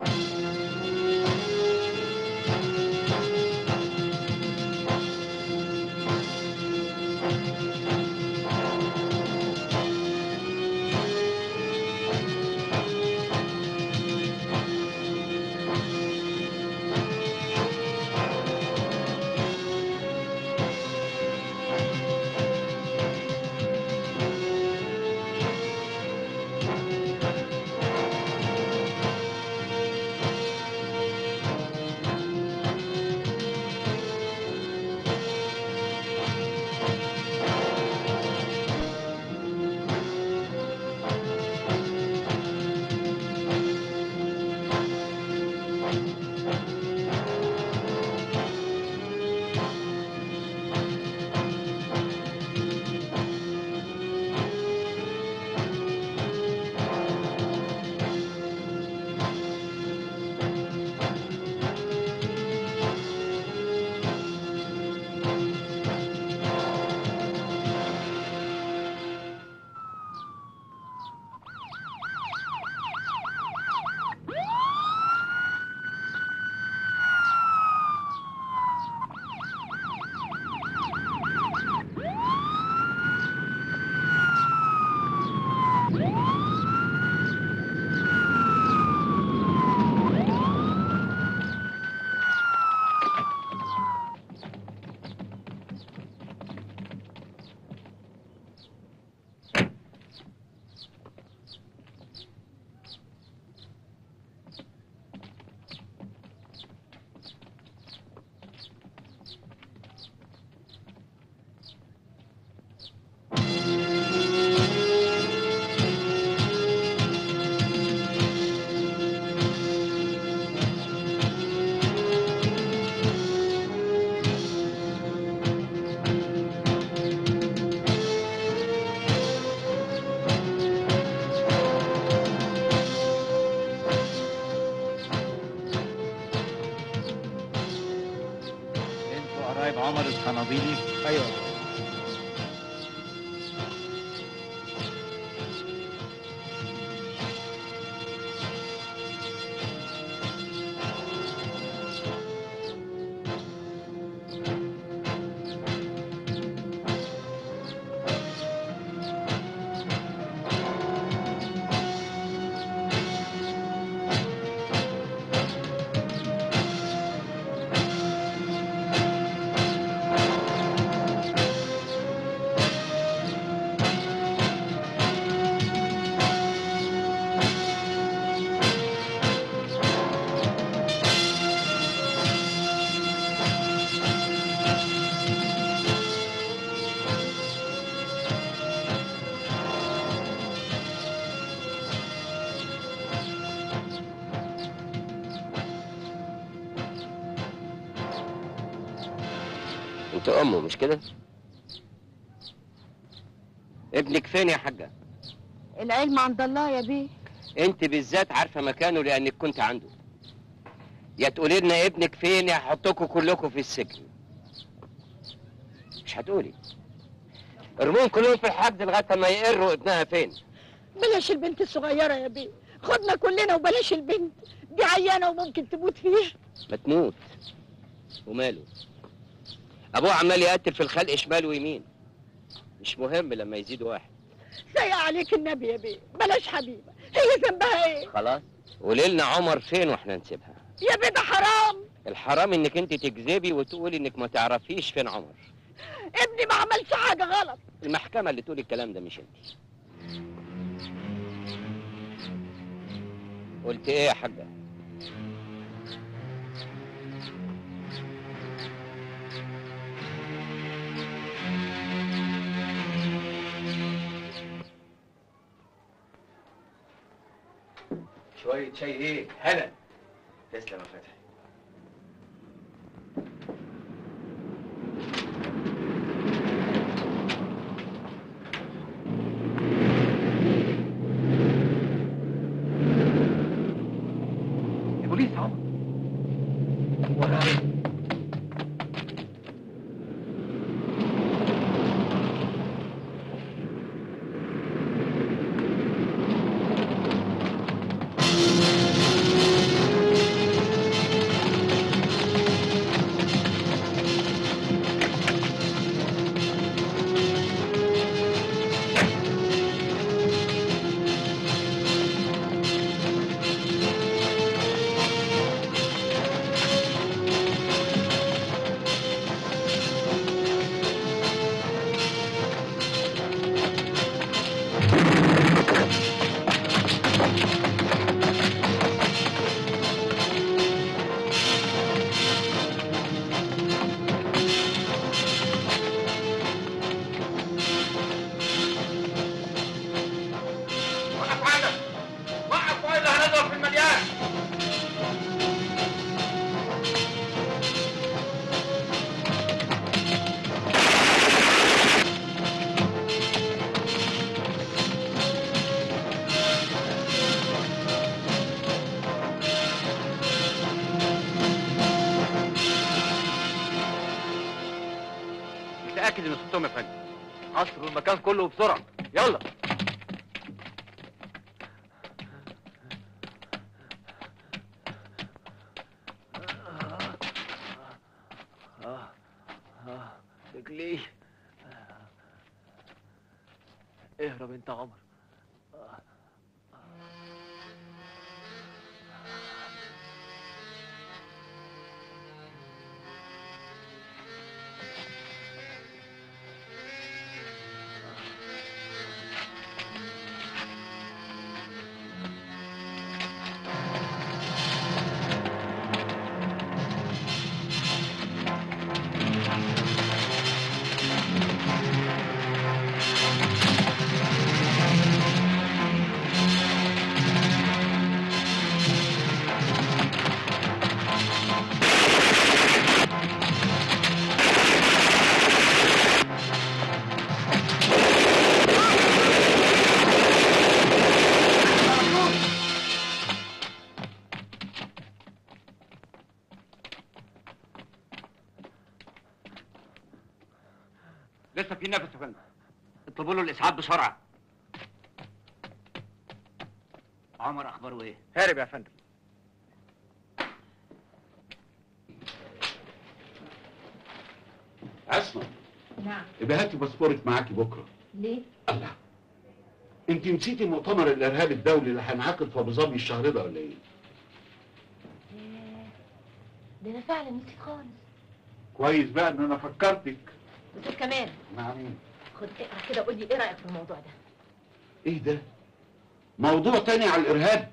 انتوا قرايب عمر الخنابيلي ايوه انت امه مش كده ابنك فين يا حاجه العلم عند الله يا بيه انت بالذات عارفه مكانه لانك كنت عنده يا تقولي لنا ابنك فين يا احطكم كلكم في السجن مش هتقولي ارموهم كلهم في الحجز لغايه ما يقروا ابنها فين بلاش البنت الصغيرة يا بيه خدنا كلنا وبلاش البنت دي عيانة وممكن تموت فيها ما تموت وماله ابوه عمال يقتل في الخلق شمال ويمين مش مهم لما يزيد واحد سيء عليك النبي يا بيه بلاش حبيبة هي ذنبها ايه خلاص قولي لنا عمر فين واحنا نسيبها يا بيه ده حرام الحرام انك انت تكذبي وتقولي انك ما تعرفيش فين عمر ابني ما عملش حاجة غلط المحكمه اللي تقول الكلام ده مش انت قلت ايه يا حاجه شوية شاي ايه؟ هلا تسلم يا فتحي البوليس عمر وقف عندك وقف والا هنضرب في المليان متأكد ان صوتهم يا فندم عصروا المكان كله بسرعة يلا اه اه رجلي اهرب انت يا عمر لسه في نفس يا فندم اطلبوا له الاسعاف بسرعة عمر اخباره ايه؟ هارب يا فندم اسمع نعم يبقى هاتي باسبورك معاكي بكره ليه؟ الله انت نسيتي مؤتمر الارهاب الدولي اللي هينعقد في ابو ظبي الشهر ده ولا ايه؟ ده انا فعلا نسيت خالص كويس بقى ان انا فكرتك بس كمان مع مين؟ خد اقرا كده قول لي ايه رايك في الموضوع ده ايه ده؟ موضوع تاني على الارهاب؟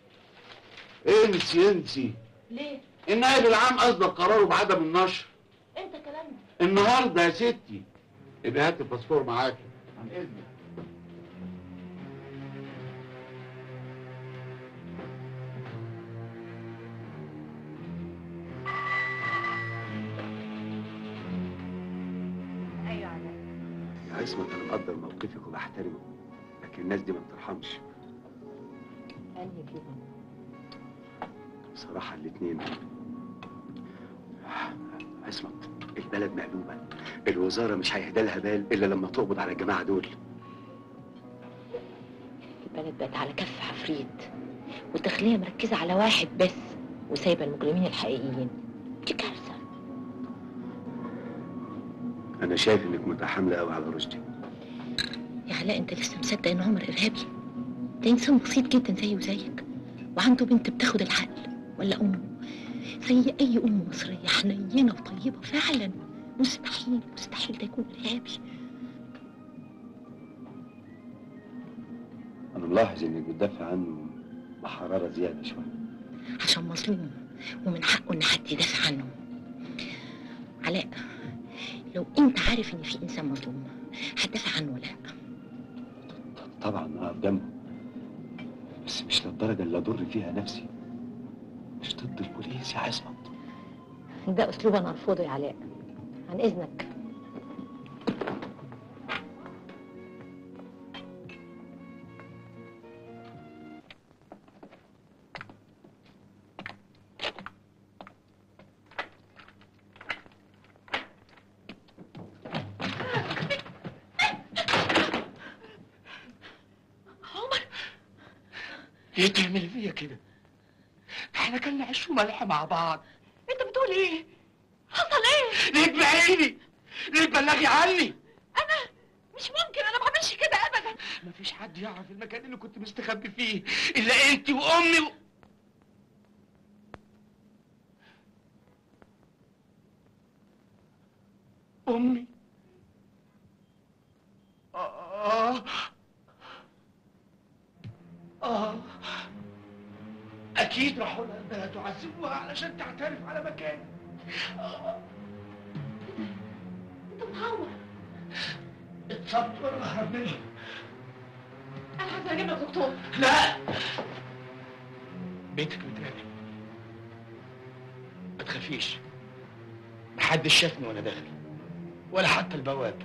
انسي انسي ليه؟ النائب العام اصدر قراره بعدم النشر انت كلامنا النهارده يا ستي يبقى هات الباسبور معاكي عن اذنك ايوه علاء يا عصمت انا مقدر موقفك وبحترمه لكن الناس دي ما بترحمش انهي كده بصراحة الاتنين عصمت البلد مقلوبة الوزارة مش هيهدى لها بال إلا لما تقبض على الجماعة دول البلد بقت على كف عفريت والداخليه مركزه على واحد بس وسايبه المجرمين الحقيقيين دي كارثه أنا شايف إنك متحاملة أوي على رشدي يا علاء انت لسه مصدق ان عمر ارهابي ده انسان بسيط جدا زيه وزيك وعنده بنت بتاخد العقل ولا امه زي اي ام مصريه حنينه وطيبه فعلا مستحيل مستحيل ده يكون ارهابي أنا ملاحظ إنك بتدافع عنه بحرارة زيادة شوية عشان مظلوم ومن حقه ان حد يدافع عنه علاء لو انت عارف ان في انسان مظلوم هتدافع عنه ولا لا طبعا أقف جنبه بس بس مش للدرجة اللي أضر فيها نفسي مش ضد البوليس يا عصمت ده اسلوب انا ارفضه يا علاء عن اذنك عمر ليه تعملي فيا كده؟ احنا كنا عيش وملح مع بعض انت بتقول ايه حصل ايه ليه تبعيني؟ ليه تبلغي عني؟ انا مش ممكن انا ما بعملش كده ابدا مفيش حد يعرف المكان اللي كنت مستخبي فيه الا انت وامي و... امي آه آه أكيد راحوا لها إنها تعذبوها علشان تعترف على مكاني آه. انت متعور اتصبت وأنا بهرب منهم انا عايزه اجيب لك دكتور لا بيتك متراقب ما تخافيش محدش شافني وانا داخل ولا حتى البواب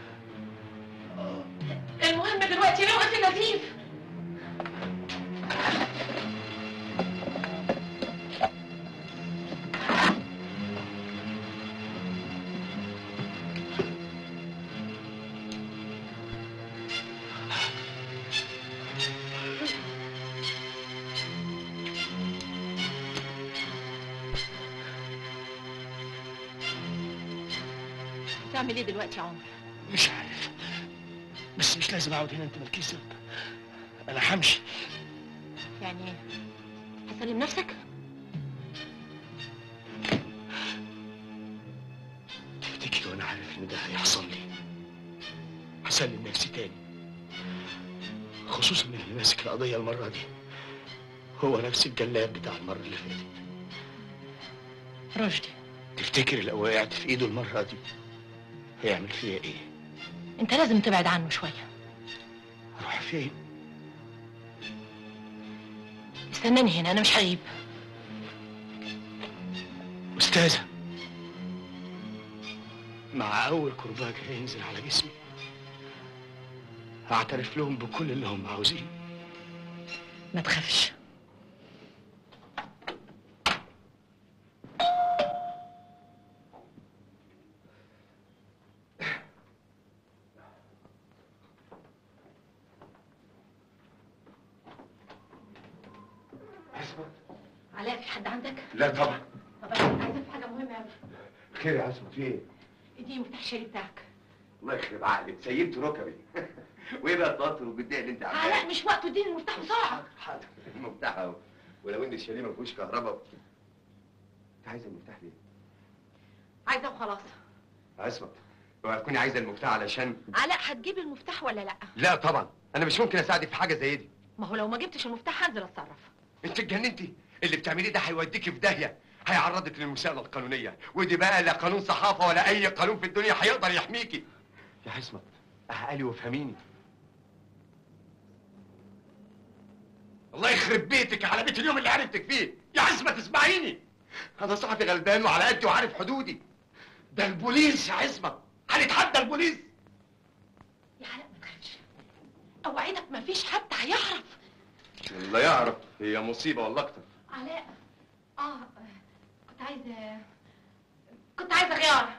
المهم دلوقتي نوقف النزيف تعمل ايه دلوقتي يا عمر مش عارف بس مش لازم اقعد هنا انت مالكيش ذنب انا همشي يعني ايه هسلم نفسك تفتكر وانا عارف ان ده هيحصل لي هسلم نفسي تاني خصوصا ان اللي ماسك القضيه المره دي هو نفس الجلاد بتاع المره اللي فاتت رشدي تفتكر لو وقعت في ايده المره دي هيعمل فيا ايه انت لازم تبعد عنه شويه اروح فين استناني هنا انا مش هغيب استاذه مع اول كرباج هينزل على جسمي هعترف لهم بكل اللي هم عاوزينه ما تخافش علاء في حد عندك؟ لا طبعا طب انا عايزه في حاجه مهمه قوي خير يا عصمت في ايه؟ اديني مفتاح الشاليه بتاعك الله يخرب عقلك سيبت ركبي وايه بقى التوتر والجديه اللي انت عاملاه؟ علاء مش وقته اديني المفتاح بسرعه حاضر المفتاح اهو ولو ان الشاليه ما فيهوش كهرباء انت عايزه المفتاح ليه؟ عايزه وخلاص عصمت اوعى تكوني عايزه المفتاح علشان علاء هتجيب المفتاح ولا لا لا طبعا انا مش ممكن اساعدك في حاجه زي دي ما هو لو ما جبتش المفتاح هنزل اتصرف انت اتجننتي اللي بتعمليه ده هيوديكي في داهيه هيعرضك للمساءله القانونيه ودي بقى لا قانون صحافه ولا اي قانون في الدنيا هيقدر يحميكي يا حسمت اهالي وافهميني الله يخرب بيتك على بيت اليوم اللي عرفتك فيه يا عزمة اسمعيني انا صحفي غلبان وعلى قدي وعارف حدودي ده البوليس يا عزمة هنتحدى البوليس يا علاء ما تخافش اوعدك ما فيش حد هيعرف لا يعرف هي مصيبة والله اكتر علاء اه كنت عايزه كنت عايزه غيار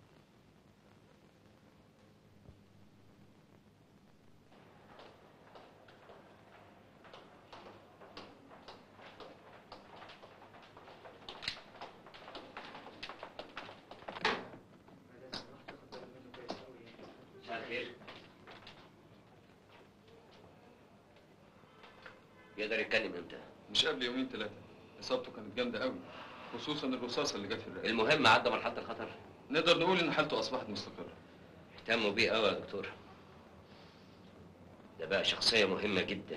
مساء الخير يقدر يتكلم امتى؟ مش قبل يومين ثلاثة إصابته كانت جامدة قوي خصوصا الرصاصة اللي جت في الرئة المهم عدى مرحلة الخطر نقدر نقول إن حالته أصبحت مستقرة اهتموا بيه قوي يا دكتور ده بقى شخصية مهمة جدا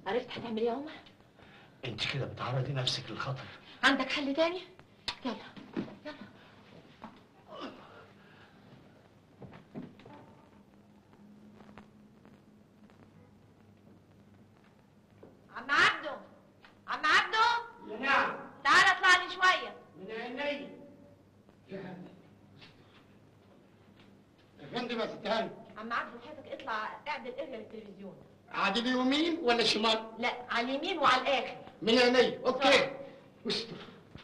عرفت هتعمل ايه يا عمر انت كده بتعرضي نفسك للخطر عندك حل تاني يلا يلا عم عبده عم عبده نعم تعال اطلع لي شويه من عيني يا فندم يا ست هاني عم عبده حياتك اطلع اعدل ارجع للتلفزيون عادل يمين ولا شمال؟ لا على اليمين وعلى الاخر من عيني اوكي استر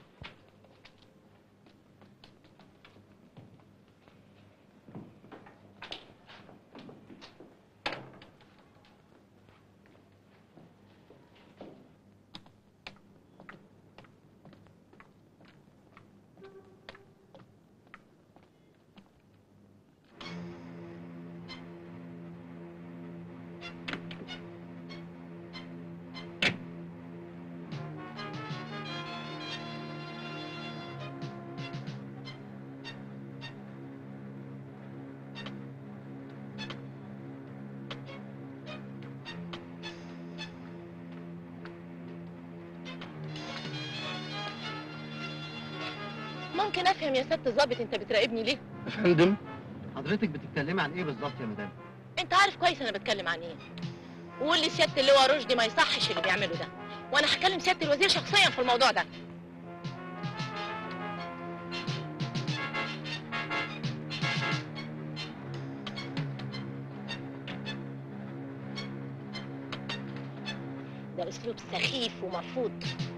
ممكن افهم يا سياده الظابط انت بتراقبني ليه يا فندم حضرتك بتتكلمي عن ايه بالظبط يا مدام انت عارف كويس انا بتكلم عن ايه وقول لي سياده اللواء رشدي ما يصحش اللي بيعمله ده وانا هكلم سياده الوزير شخصيا في الموضوع ده ده اسلوب سخيف ومرفوض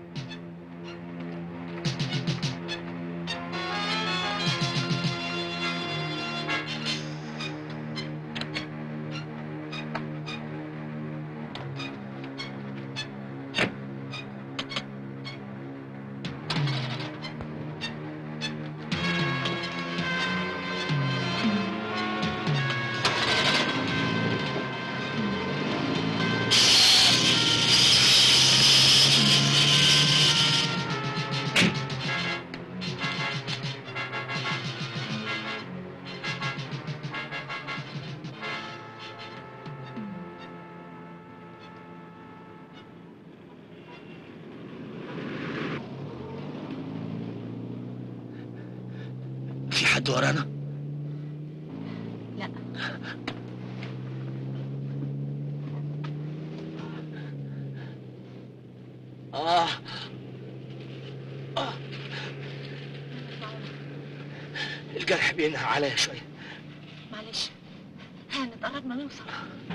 في حد ورانا لا اه اه الجرح بينهى عليا شويه معلش هانت قربنا نوصل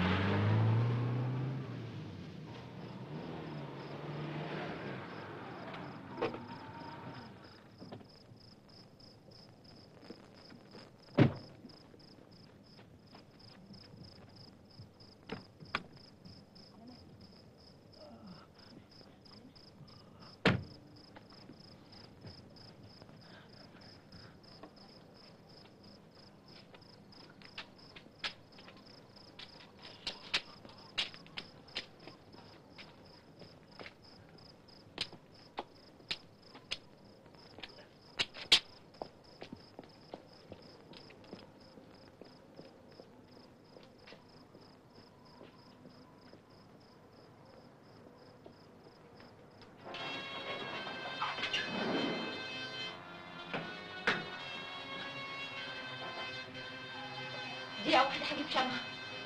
دقيقة واحدة هجيب شمعة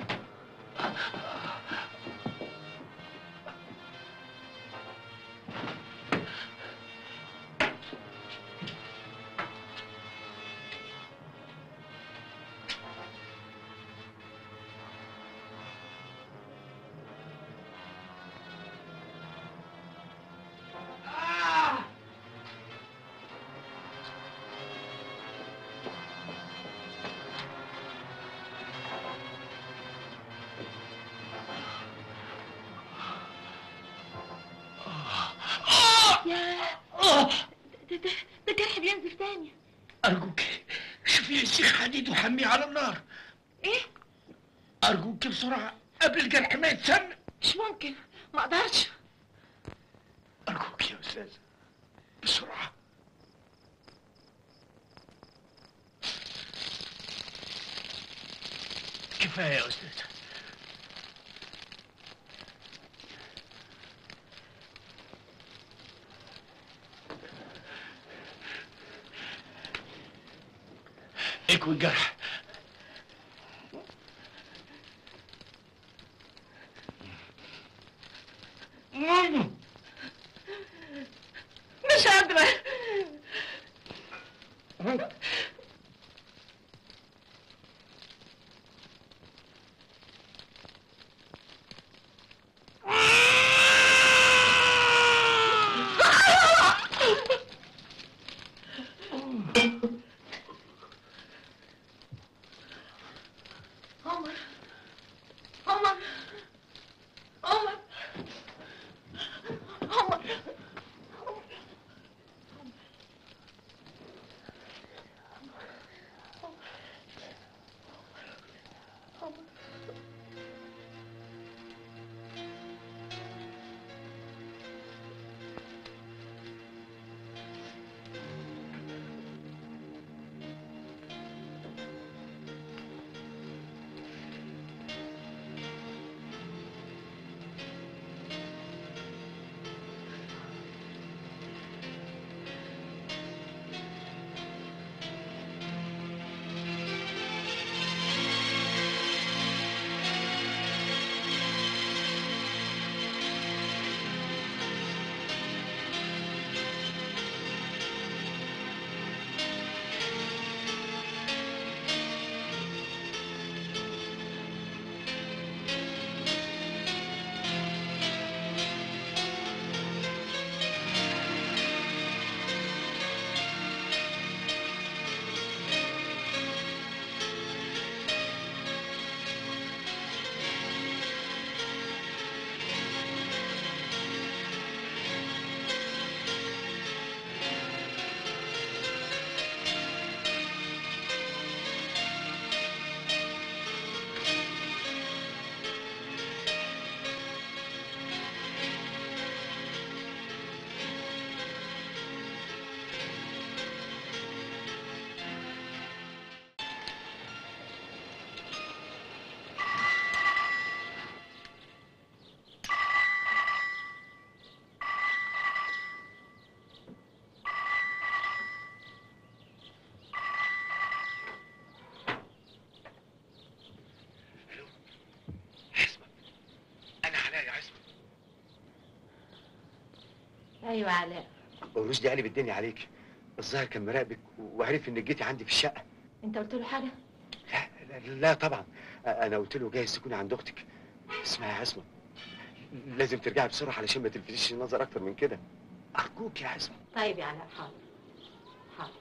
يا ده ده ده الجرح بينزف تاني ارجوك شوفي لي الشيخ حديد وحميه على النار ايه ارجوك بسرعه قبل الجرح ما يتسمم مش ممكن ما اقدرش ارجوك يا استاذ بسرعه كفايه يا استاذ اكوي الجرح مش قادرة عمر عمر عمر عمر انا علاء يا عصمت ايوه علاء رشدي قلب الدنيا عليك الظاهر كان مراقبك وعرف انك جيتي عندي في الشقه انت قلت له حاجه لا, لا طبعا انا قلت له جايز تكوني عند اختك اسمعي يا عصمت لازم ترجعي بسرعه علشان ما تلفتيش النظر اكتر من كده ارجوك يا عصمت طيب يا علاء حاضر حاضر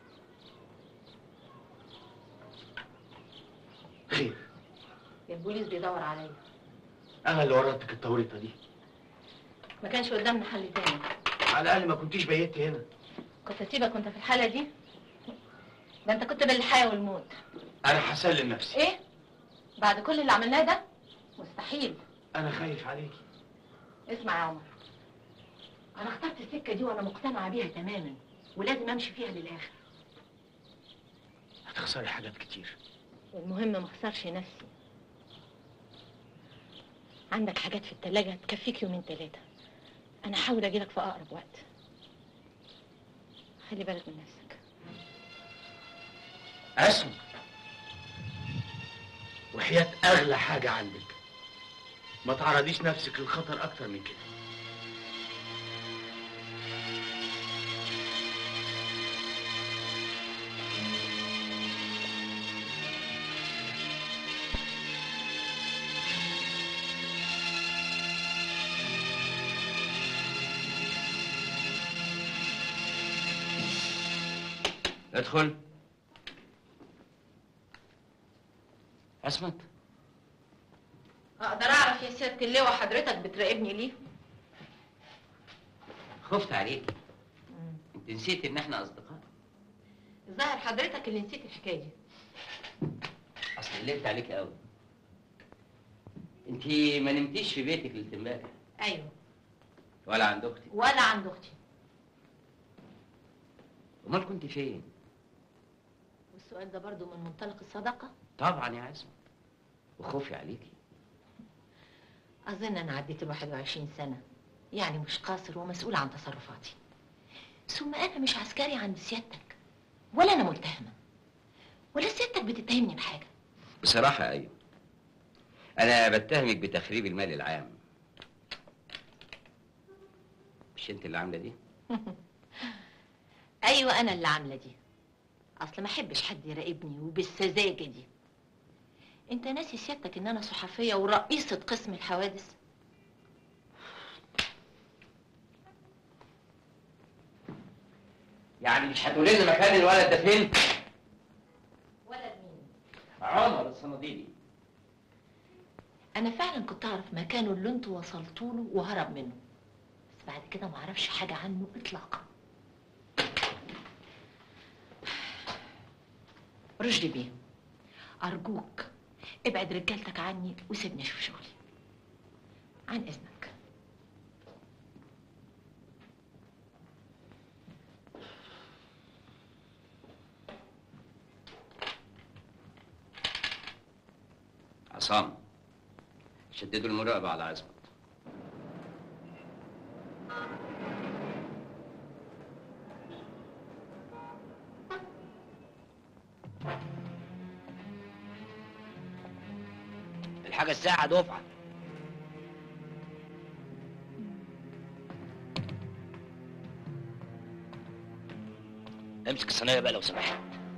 خير البوليس بيدور عليا انا اللي ورطتك التوريطه دي ما كانش قدامنا حل تاني على الاقل ما كنتيش بيتي هنا كنت اسيبك وانت في الحاله دي ده انت كنت بين الحياه والموت انا هسلم نفسي ايه بعد كل اللي عملناه ده مستحيل انا خايف عليكي اسمع يا عمر انا اخترت السكه دي وانا مقتنعه بيها تماما ولازم امشي فيها للاخر هتخسري حاجات كتير المهم ما اخسرش نفسي عندك حاجات في التلاجة تكفيك يومين ثلاثة أنا هحاول أجيلك في أقرب وقت خلي بالك من نفسك اسمع وحياة أغلى حاجة عندك ما تعرضيش نفسك للخطر أكتر من كده ادخل عصمت أقدر أعرف يا سيادة اللواء حضرتك بتراقبني ليه؟ خفت عليك انت نسيت ان احنا اصدقاء الظاهر حضرتك اللي نسيت الحكاية دي اصل قلقت عليك قوي انت ما نمتيش في بيتك ليله امبارح أيوه ولا عند اختي ولا عند أختي امال كنت فين والسؤال ده برضو من منطلق الصداقة طبعا يا عصمت وخوفي عليكي أظن أنا عديت ال 21 سنة يعني مش قاصر ومسؤول عن تصرفاتي ثم أنا مش عسكري عند سيادتك ولا أنا متهمة ولا سيادتك بتتهمني بحاجه بصراحة أيوه أنا بتهمك بتخريب المال العام مش أنت اللي عاملة دي؟ ايوه انا اللي عامله دي اصل ما احبش حد يراقبني وبالسذاجه دي انت ناسي سيادتك ان انا صحفيه ورئيسه قسم الحوادث يعني مش هتقولي لي مكان الولد ده فين؟ ولد مين عمر الصناديلي انا فعلا كنت اعرف مكانه اللي انتوا وصلتوا له وهرب منه بس بعد كده ما اعرفش حاجه عنه اطلاقا رشدي بيه ارجوك ابعد رجالتك عني وسيبني اشوف شغلي عن اذنك عصام شددوا المراقبة على عصمت الحاجة الساعة دفعة امسك الصينية بقى لو سمحت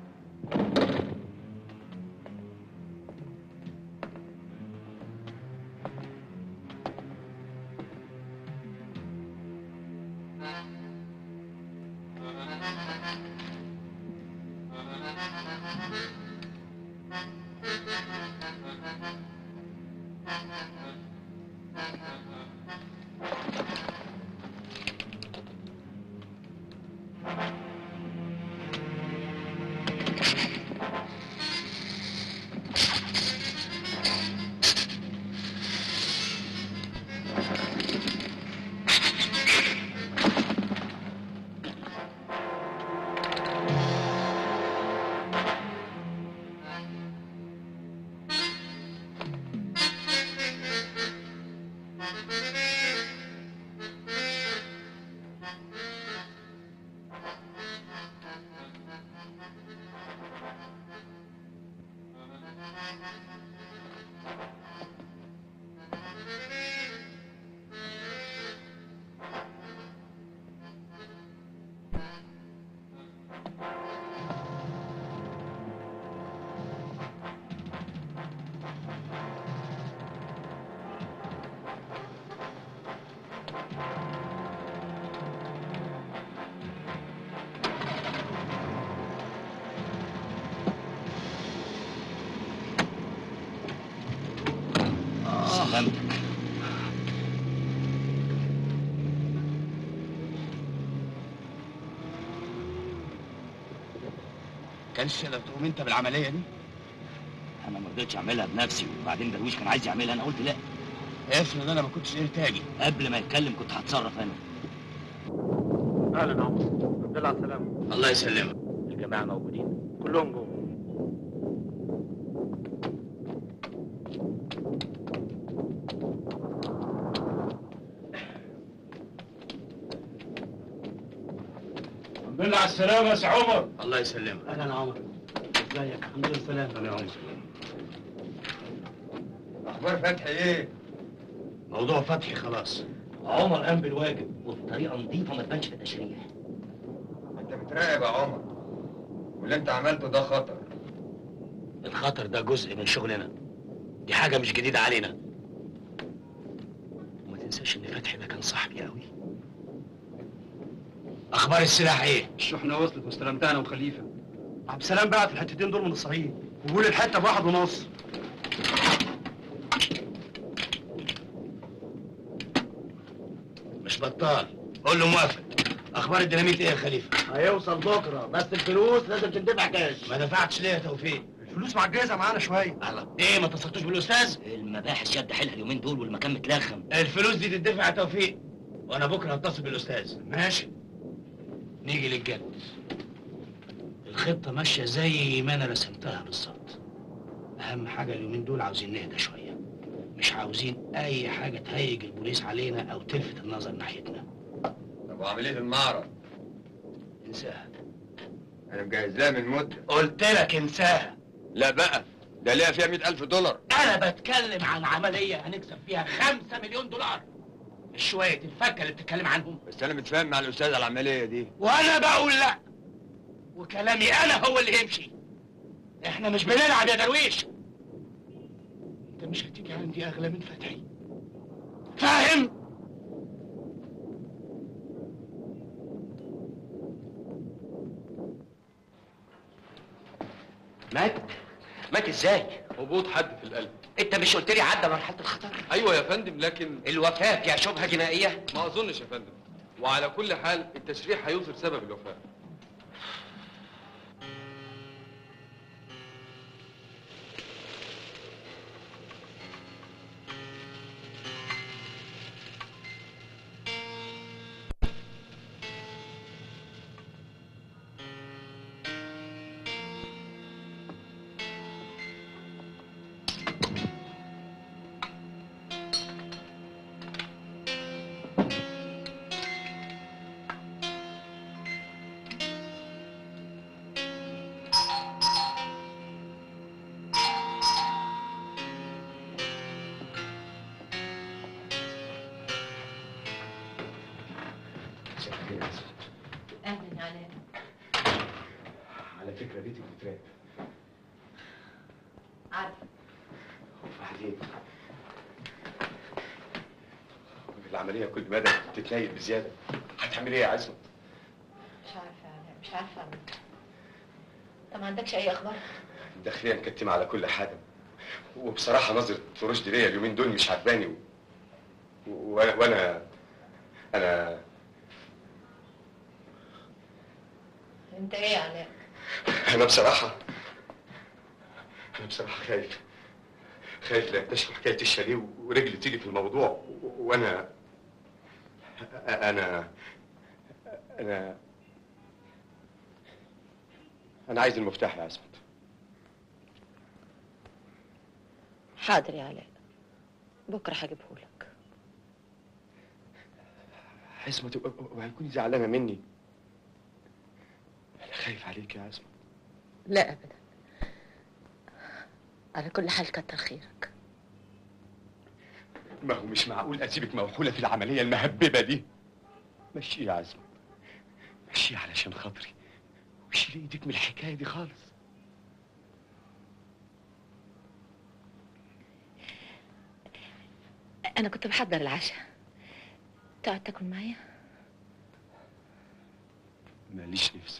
سلامتك كانش تقدر تقوم انت بالعمليه دي انا ما رضيتش اعملها بنفسي وبعدين درويش كان عايز يعملها انا قلت لا افرض انا ما كنتش قدرت اجي قبل ما يتكلم كنت هتصرف انا اهلا يا عمر الحمد لله على السلامه الله يسلمك الجماعه موجودين كلهم جوه الحمد لله على السلامه يا سي عمر الله يسلمك اهلا يا عمر ازيك الحمد لله سلام انا يا عمر اخبار فتحي ايه؟ موضوع فتحي خلاص عمر قام بالواجب وبطريقه نظيفه ما تبانش في التشريح انت بتراقب يا عمر واللي انت عملته ده خطر الخطر ده جزء من شغلنا دي حاجه مش جديده علينا وما تنساش ان فتحي ده كان صاحبي قوي اخبار السلاح ايه الشحنة وصلت واستلمتها انا وخليفة عبد السلام بعت الحتتين دول من الصعيد وقول الحتة بواحد ونص مش بطال قول له موافق اخبار الديناميت ايه يا خليفه هيوصل بكره بس الفلوس لازم تندفع كاش ما دفعتش ليه يا توفيق الفلوس معجزة معانا شوية الله ايه ما اتصلتوش بالاستاذ المباحث شد حيلها اليومين دول والمكان متلخم الفلوس دي تدفع يا توفيق وانا بكره هتصل بالاستاذ ماشي نيجي للجد الخطه ماشيه زي ما انا رسمتها بالظبط اهم حاجه اليومين دول عاوزين نهدى شويه مش عاوزين اي حاجه تهيج البوليس علينا او تلفت النظر ناحيتنا طب وعمليه المعرض انساها انا مجهز لها من مده قلت لك انساها لا بقى ده ليها فيها مئة ألف دولار انا بتكلم عن عمليه هنكسب فيها خمسة مليون دولار مش شويه الفكه اللي بتتكلم عنهم بس انا متفاهم مع الاستاذ على العمليه دي وانا بقول لا وكلامي انا هو اللي يمشي احنا مش بنلعب يا درويش انت مش هتيجي عندي اغلى من فتحي فاهم مات مات ازاي هبوط حد في القلب انت مش قلت لي عدى مرحله الخطر ايوه يا فندم لكن الوفاه فيها شبهه جنائيه ما اظنش يا فندم وعلى كل حال التشريح هيظهر سبب الوفاه اهلا يا علاء على فكره بيتك بتراب عارفه وبعدين العمليه كل مدى تتنيل بزياده هتعملي ايه يا عزمه مش عارفه يا علاء مش عارفه اعمل إيه. انت ما عندكش اي اخبار الداخليه مكتمه على كل حاجه وبصراحه نظره رشدي ليا اليومين دول مش عجباني و... وانا وانا انا انت ايه يا علاء انا بصراحه انا بصراحه خايف خايف لا يكتشف حكايه الشاليه ورجلي تيجي في الموضوع و- وانا انا انا انا عايز المفتاح يا عصمت حاضر يا علاء بكره هجيبهولك عصمت و- و- وهيكون زعلانه مني انا خايف عليك يا عصمت لا ابدا على كل حال كتر خيرك ما هو مش معقول اسيبك موحوله في العمليه المهببه دي مشي يا عزمت مشي علشان خاطري وشيل ايدك من الحكايه دي خالص انا كنت بحضر العشاء تقعد تاكل معايا ماليش نفس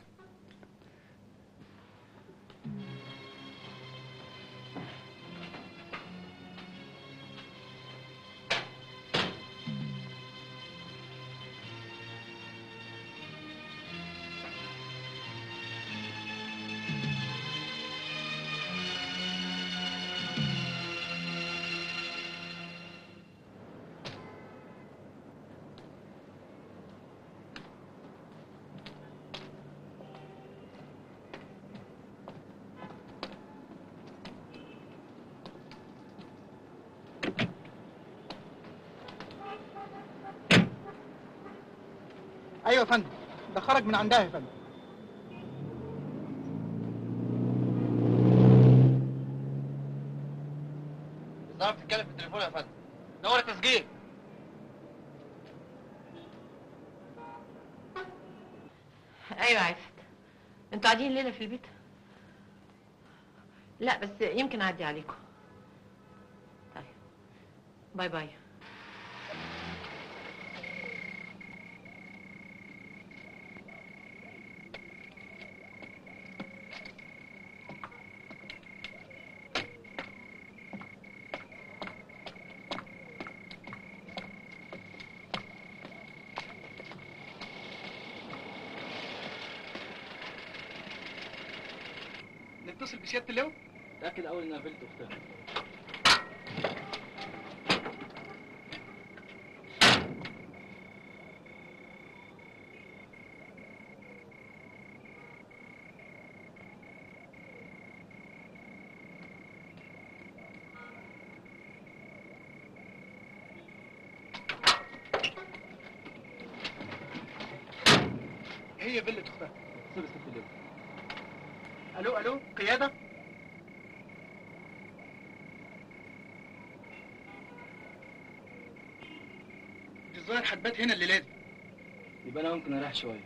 ايوه يا فندم ده خرج من عندها يا فندم الظاهر بتتكلم في التليفون يا فندم دور التسجيل ايوه عرفت انتوا قاعدين الليله في البيت لا بس يمكن اعدي عليكم طيب باي باي نتصل بسياده اللواء تاكد اول ان قابلت اختها هي فيلا اختها اتصل بست اللواء الو الو قياده دي الظاهر هتبات هنا الليله دي يبقى انا ممكن اريح شويه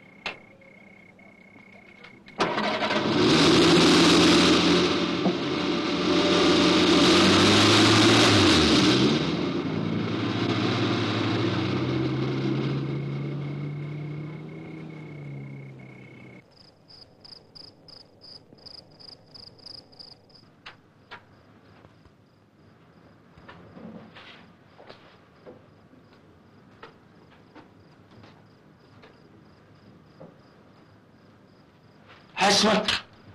عصمت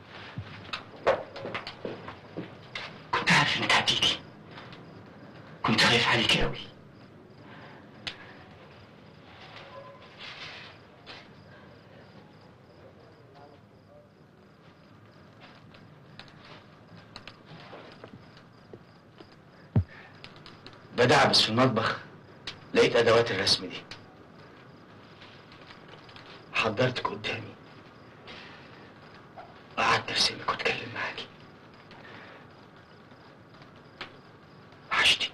كنت عارف انك هتيجي كنت خايف عليك قوي بدعبس في المطبخ لقيت ادوات الرسم دي حضرتك قدامي وقعدت ارسمك واتكلم معاكي وحشتي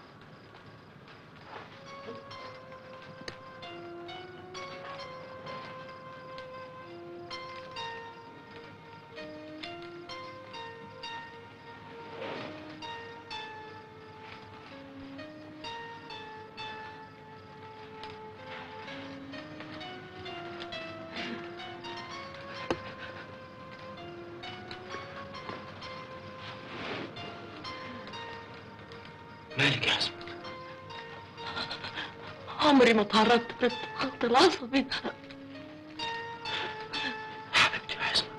مالك يا حسن عمري ما تعرضت للضغط العصبي حبيبتي يا حسن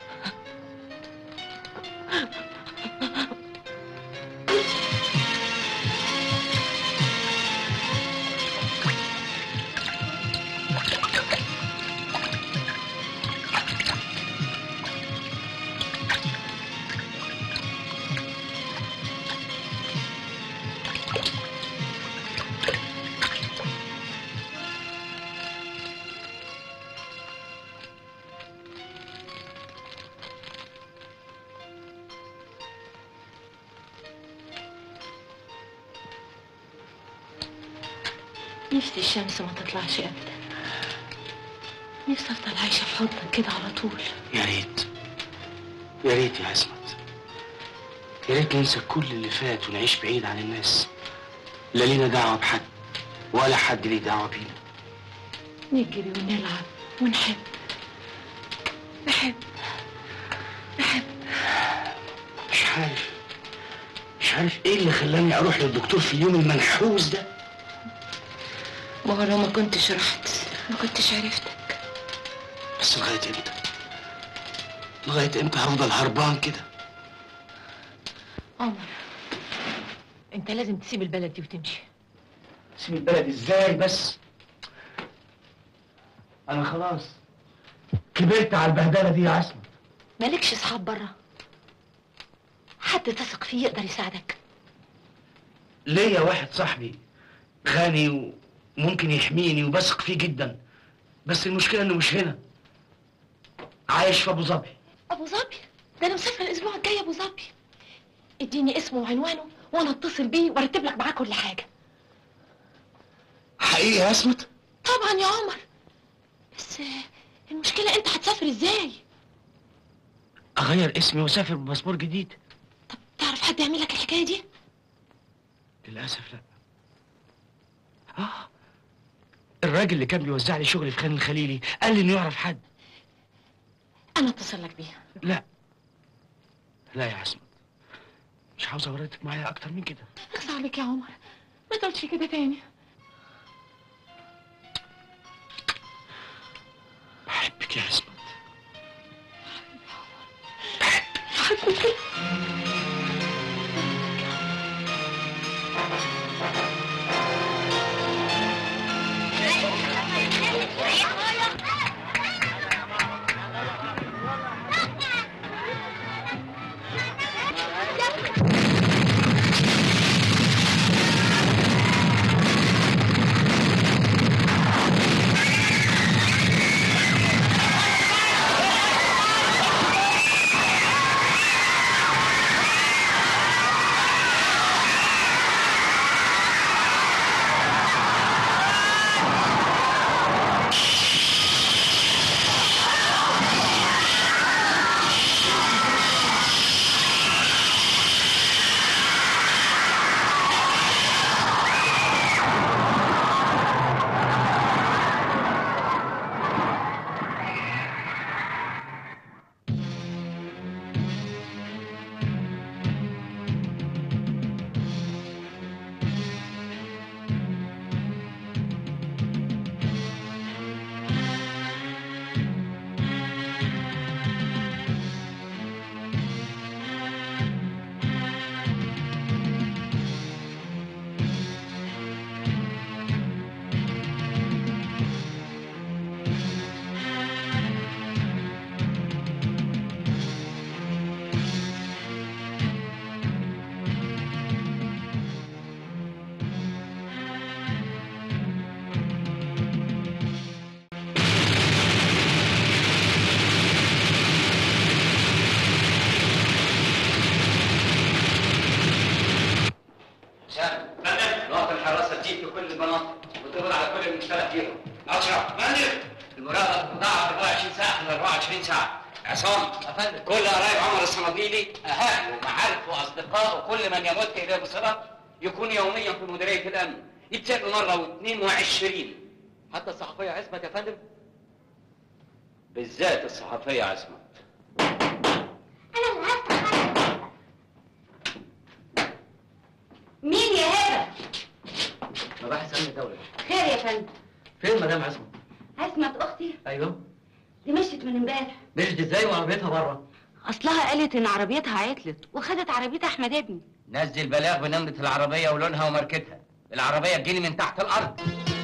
نفسي الشمس ما تطلعش ابدا نفسي افضل عايشه في حضنك كده على طول يا ريت يا ريت يا عصمت يا ريت ننسى كل اللي فات ونعيش بعيد عن الناس لا لينا دعوة بحد ولا حد ليه دعوة بينا نجري ونلعب ونحب نحب نحب مش عارف مش عارف ايه اللي خلاني اروح للدكتور في اليوم المنحوس ده ما هو لو ما كنتش رحت ما كنتش عرفتك بس لغاية امتى لغاية امتى هفضل هربان كده عمر انت لازم تسيب البلد دي وتمشي سيب البلد ازاي بس انا خلاص كبرت على البهدلة دي يا عصمت مالكش اصحاب بره حد تثق فيه يقدر يساعدك ليا واحد صاحبي غني وممكن يحميني وبثق فيه جدا بس المشكلة انه مش هنا عايش في ابو ظبي ابو ظبي ده انا مسافره الاسبوع الجاي ابو ظبي اديني اسمه وعنوانه وانا اتصل بيه وارتب لك معاه كل حاجه حقيقي يا اسمت طبعا يا عمر بس آه، المشكله انت هتسافر ازاي اغير اسمي واسافر بباسبور جديد تعرف حد يعمل لك الحكايه دي للاسف لا اه الراجل اللي كان بيوزع لي شغل في خان الخليلي قال لي انه يعرف حد انا اتصل لك بيها لا لا يا عصمت مش عاوز اورطك معايا اكتر من كده اخص عليك يا عمر ما تقولش كده تاني بحبك يا عصمت حبيبي Hey! وتقبض على كل المشترك فيهم اشرف مندر المراقبه تضاعف 24 ساعه من 24 ساعه عصام افندم كل قرايب عمر الصناديلي اهله ومعارفه واصدقائه وكل من يمت اليه بصله يكون يوميا في مديريه الامن يتسالوا مره واثنين وعشرين حتى الصحفيه عصمت يا فندم بالذات الصحفيه عصمت مين يا هبه مباحث امن الدوله خير يا فندم فين مدام عصمت عصمت اختي ايوه دي مشيت من امبارح مشت ازاي وعربيتها بره اصلها قالت ان عربيتها عطلت وخدت عربيه احمد ابني نزل بلاغ بنمرة العربية ولونها وماركتها العربية تجيلي من تحت الأرض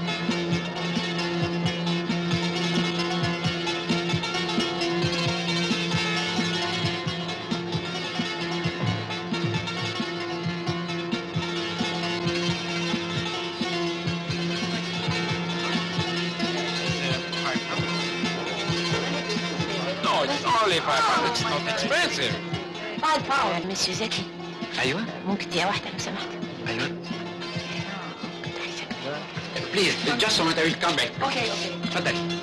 No, it's only 500. It's not expensive. five pounds مسيو زكي ايوه ممكن دقيقه واحده لو سمحت ايوه Please, just a moment, I will come back. اوكي اوكي اتفضلي.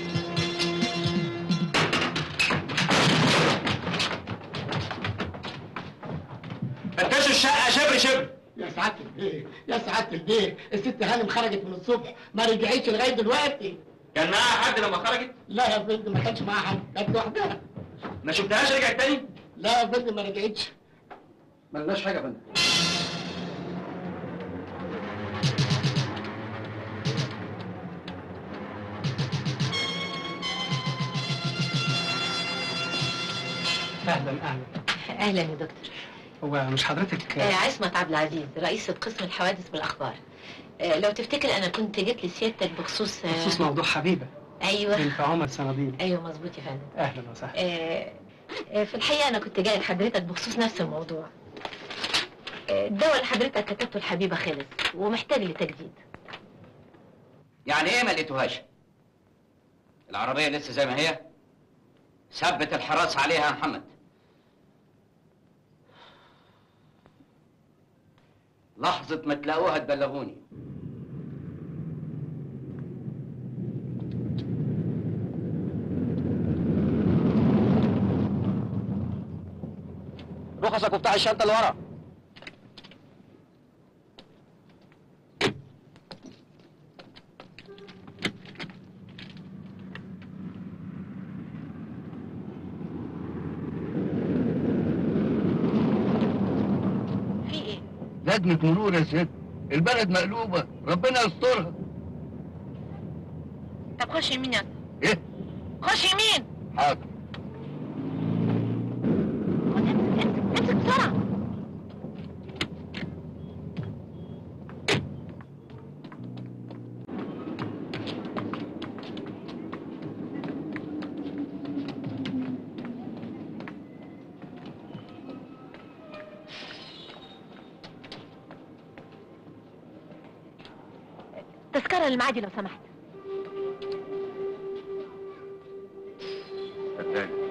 فتشوا الشقه شبر شبر يا سعادة البيه يا سعادة البيه الست هانم خرجت من الصبح ما رجعتش لغاية دلوقتي كان معاها حد لما خرجت؟ لا يا فندم ما كانش معاها حد كانت لوحدها ما شفتهاش رجعت تاني؟ لا يا فندم ما رجعتش ملناش حاجه يا فندم اهلا اهلا اهلا يا دكتور هو مش حضرتك آه عصمت عبد العزيز رئيسة قسم الحوادث بالاخبار آه لو تفتكر انا كنت جيت لسيادتك بخصوص آه بخصوص موضوع حبيبه ايوه بنت عمر صناديل ايوه مظبوط يا فندم اهلا وسهلا آه آه في الحقيقه انا كنت جاي لحضرتك بخصوص نفس الموضوع آه الدواء اللي حضرتك كتبته الحبيبه خلص ومحتاج لتجديد يعني ايه ما لقيتوهاش؟ العربية لسه زي ما هي؟ ثبت الحراسة عليها يا محمد لحظة ما تلاقوها تبلغوني رخصك وبتاع الشنطة اللي ورا في ايه لجنة مرور يا ست البلد مقلوبة ربنا يسترها طب خش يمين يا ايه خش يمين حاضر امسك بسرعه تذكرة للمعادي لو سمحت صدقني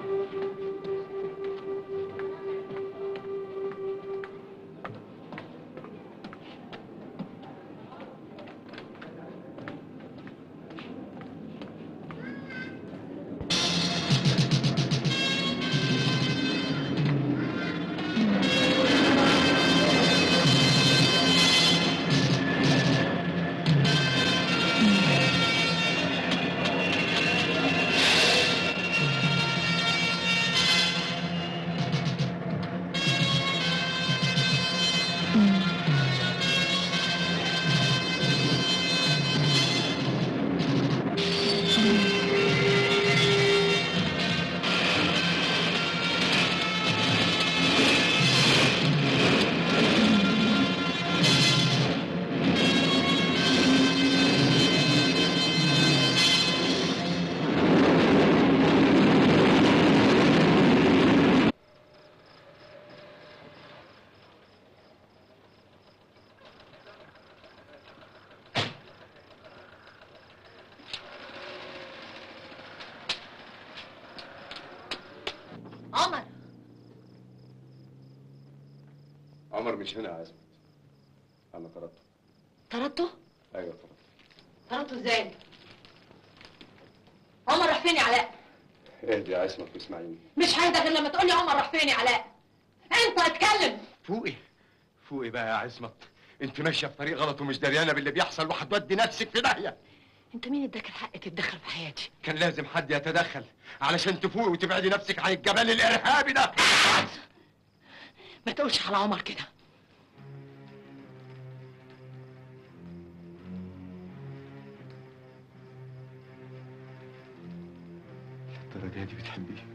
عمر عمر مش هنا يا عزمت انا طردته طردته ايوه طردته هربتوا ازاي؟ عمر راح فين يا علاء؟ اهدي يا عصمت واسمعيني مش ههدى غير لما تقول لي عمر راح فين يا علاء انت اتكلم فوقي فوقي بقى يا عصمت انت ماشيه في طريق غلط ومش دريانه باللي بيحصل وهتودي نفسك في داهيه انت مين اداك الحق تتدخل في حياتي؟ كان لازم حد يتدخل علشان تفوقي وتبعدي نفسك عن الجبل الارهابي ده ما تقولش على عمر كده الدرجه دي بتحبيه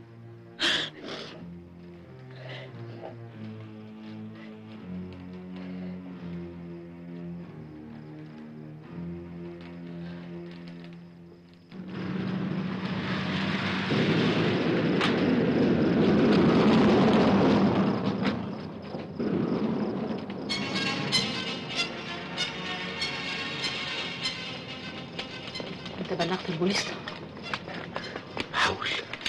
انت بلغت البوليس حاول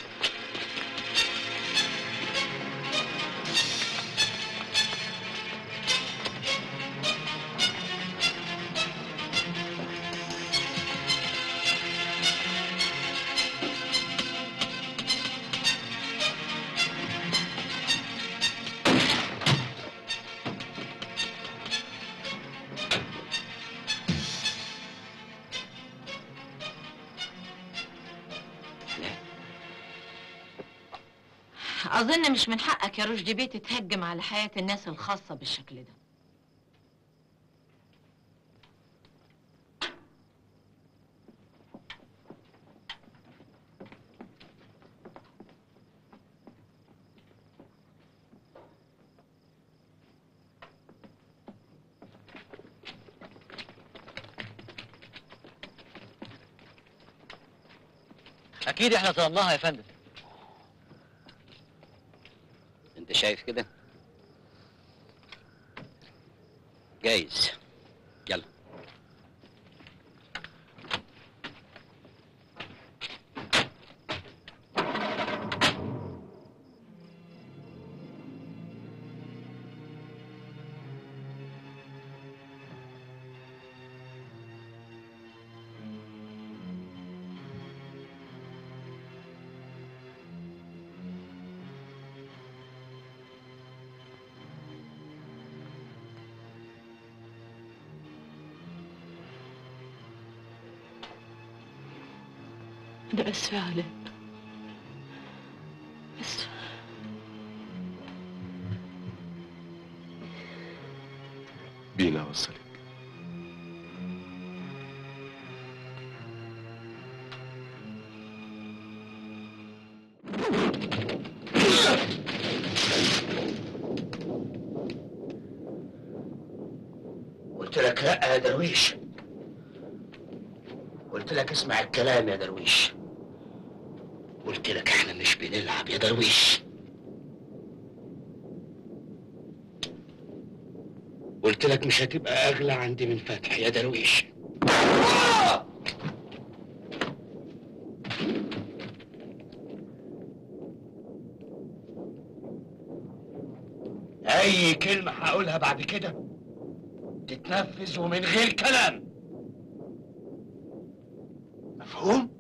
اظن مش من حقك يا رشدي بيه تتهجم على حياة الناس الخاصة بالشكل ده اكيد احنا ظلمناها يا فندم انت شايف كده جايز يلا ده اسف يا علاء اسف بينا اوصلك قلت لك لا يا درويش قلت لك اسمع الكلام يا درويش قلت لك احنا مش بنلعب يا درويش قلت لك مش هتبقى اغلى عندي من فتح يا درويش اي كلمة هقولها بعد كده تتنفذ ومن غير كلام مفهوم؟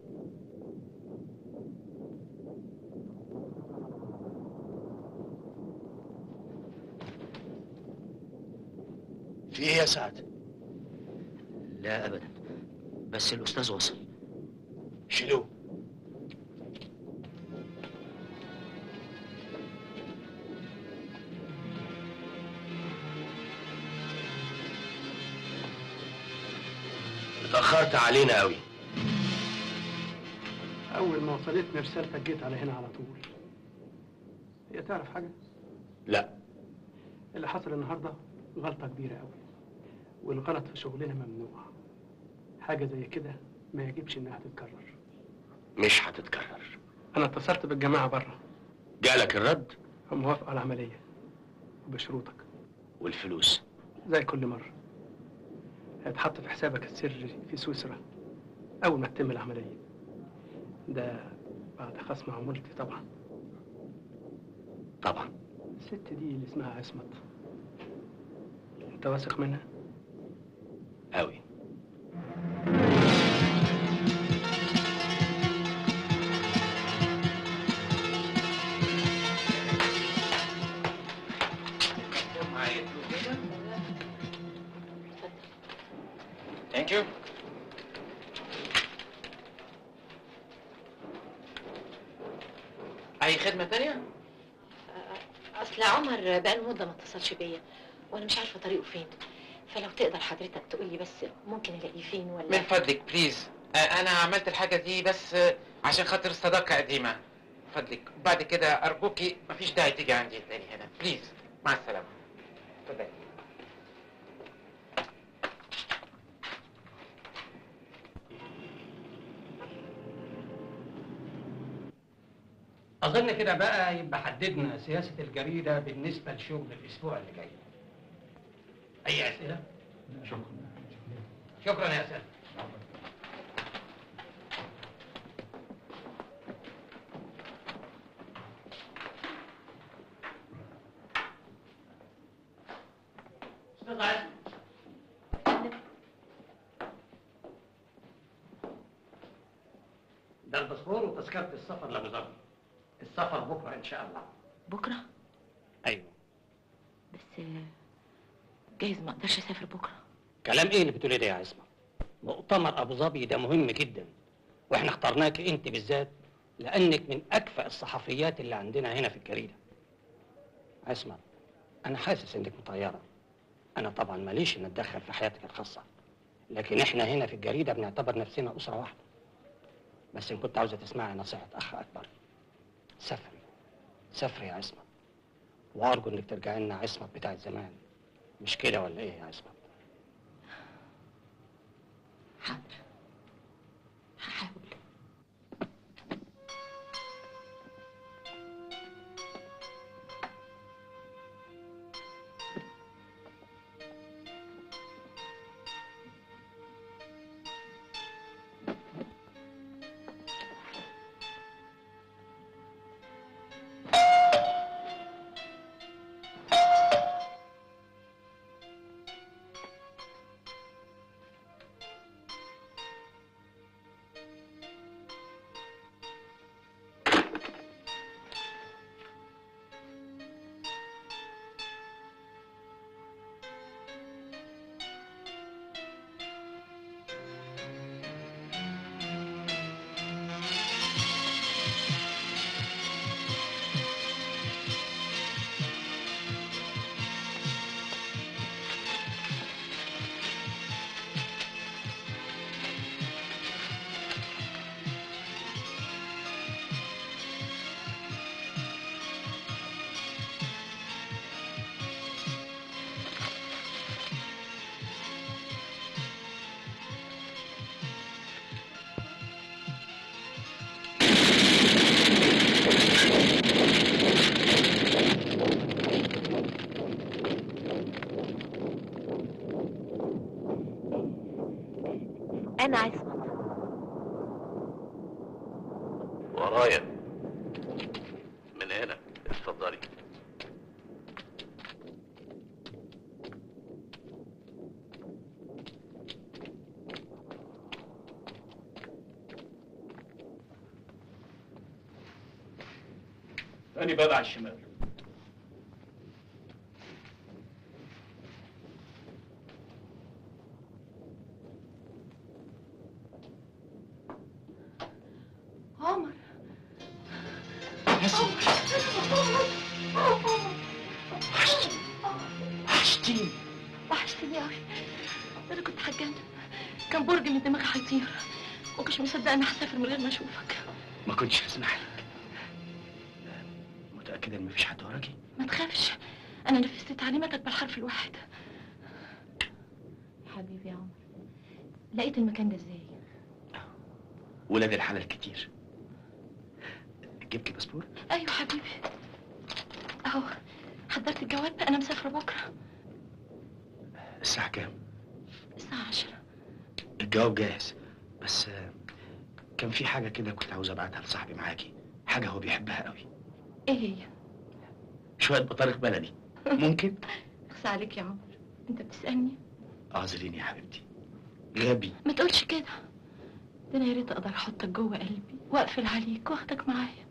في ايه يا سعد؟ لا ابدا بس الاستاذ وصل شيلوه اتأخرت علينا قوي اول ما وصلتني رسالتك جيت على هنا على طول هي تعرف حاجه لا اللي حصل النهارده غلطه كبيره قوي والغلط في شغلنا ممنوع حاجه زي كده ما يجبش انها تتكرر مش هتتكرر انا اتصلت بالجماعه بره جالك الرد هم وافقوا على العمليه وبشروطك والفلوس زي كل مره هيتحط في حسابك السري في سويسرا اول ما تتم العمليه ده بعد خصم عمولتي طبعا طبعا الست دي اللي اسمها عصمت انت واثق منها قوي اي خدمه تانية اصل عمر بقاله مده ما اتصلش بيا وانا مش عارفه طريقه فين فلو تقدر حضرتك تقول لي بس ممكن الاقيه فين ولا من فضلك بليز آه، انا عملت الحاجه دي بس آه، عشان خاطر صداقه قديمه فضلك بعد كده ارجوكي مفيش داعي تيجي عندي تاني هنا بليز مع السلامه اتفضلي اظن كده بقى يبقى حددنا سياسه الجريده بالنسبه لشغل الاسبوع اللي جاي اي اسئله شكرا شكرا يا سيدي استاذ عايز ده الباسبور وتذكره السفر لابو ظبي السفر بكره ان شاء الله بكره ايوه بس جايز ما اقدرش اسافر بكره كلام ايه اللي بتقولي ده يا عصمت مؤتمر ابو ظبي ده مهم جدا واحنا اخترناك انت بالذات لانك من اكفأ الصحفيات اللي عندنا هنا في الجريده عصمت انا حاسس انك مطيره انا طبعا ماليش ان اتدخل في حياتك الخاصه لكن احنا هنا في الجريده بنعتبر نفسنا اسره واحده بس ان كنت عاوزه تسمعي نصيحه اخ اكبر سافري سافري يا عصمت وارجو انك ترجعي لنا عصمت بتاعت زمان مش كده ولا ايه يا عصمت حاضر هحاول انا عصمت ورايا من هنا اتفضلي تاني باب على الشمال عمر وحشتيني وحشتني قوي انا كنت هتجنن كان برج من دماغي هيطير ومش مصدقه اني هسافر من غير ما اشوفك ما كنتش هسمح لك متأكدة ان مفيش حد وراكي؟ ما تخافش انا نفذت تعليماتك بالحرف الواحد حبيبي يا عمر لقيت المكان ده ازاي ولاد الحلال كتير جبت الباسبور؟ ايوه حبيبي اهو حضرت الجواب انا مسافره بكره الساعة كام؟ الساعه عشرة الجواب جاهز بس آه، كان في حاجة كده كنت عاوز ابعتها لصاحبي معاكي حاجة هو بيحبها قوي ايه هي شوية بطارخ بلدي ممكن؟ اخسى عليك يا عمر انت بتسالني اعذريني يا حبيبتي غبي ما تقولش كده ده انا يا ريت اقدر احطك جوه قلبي واقفل عليك واخدك معايا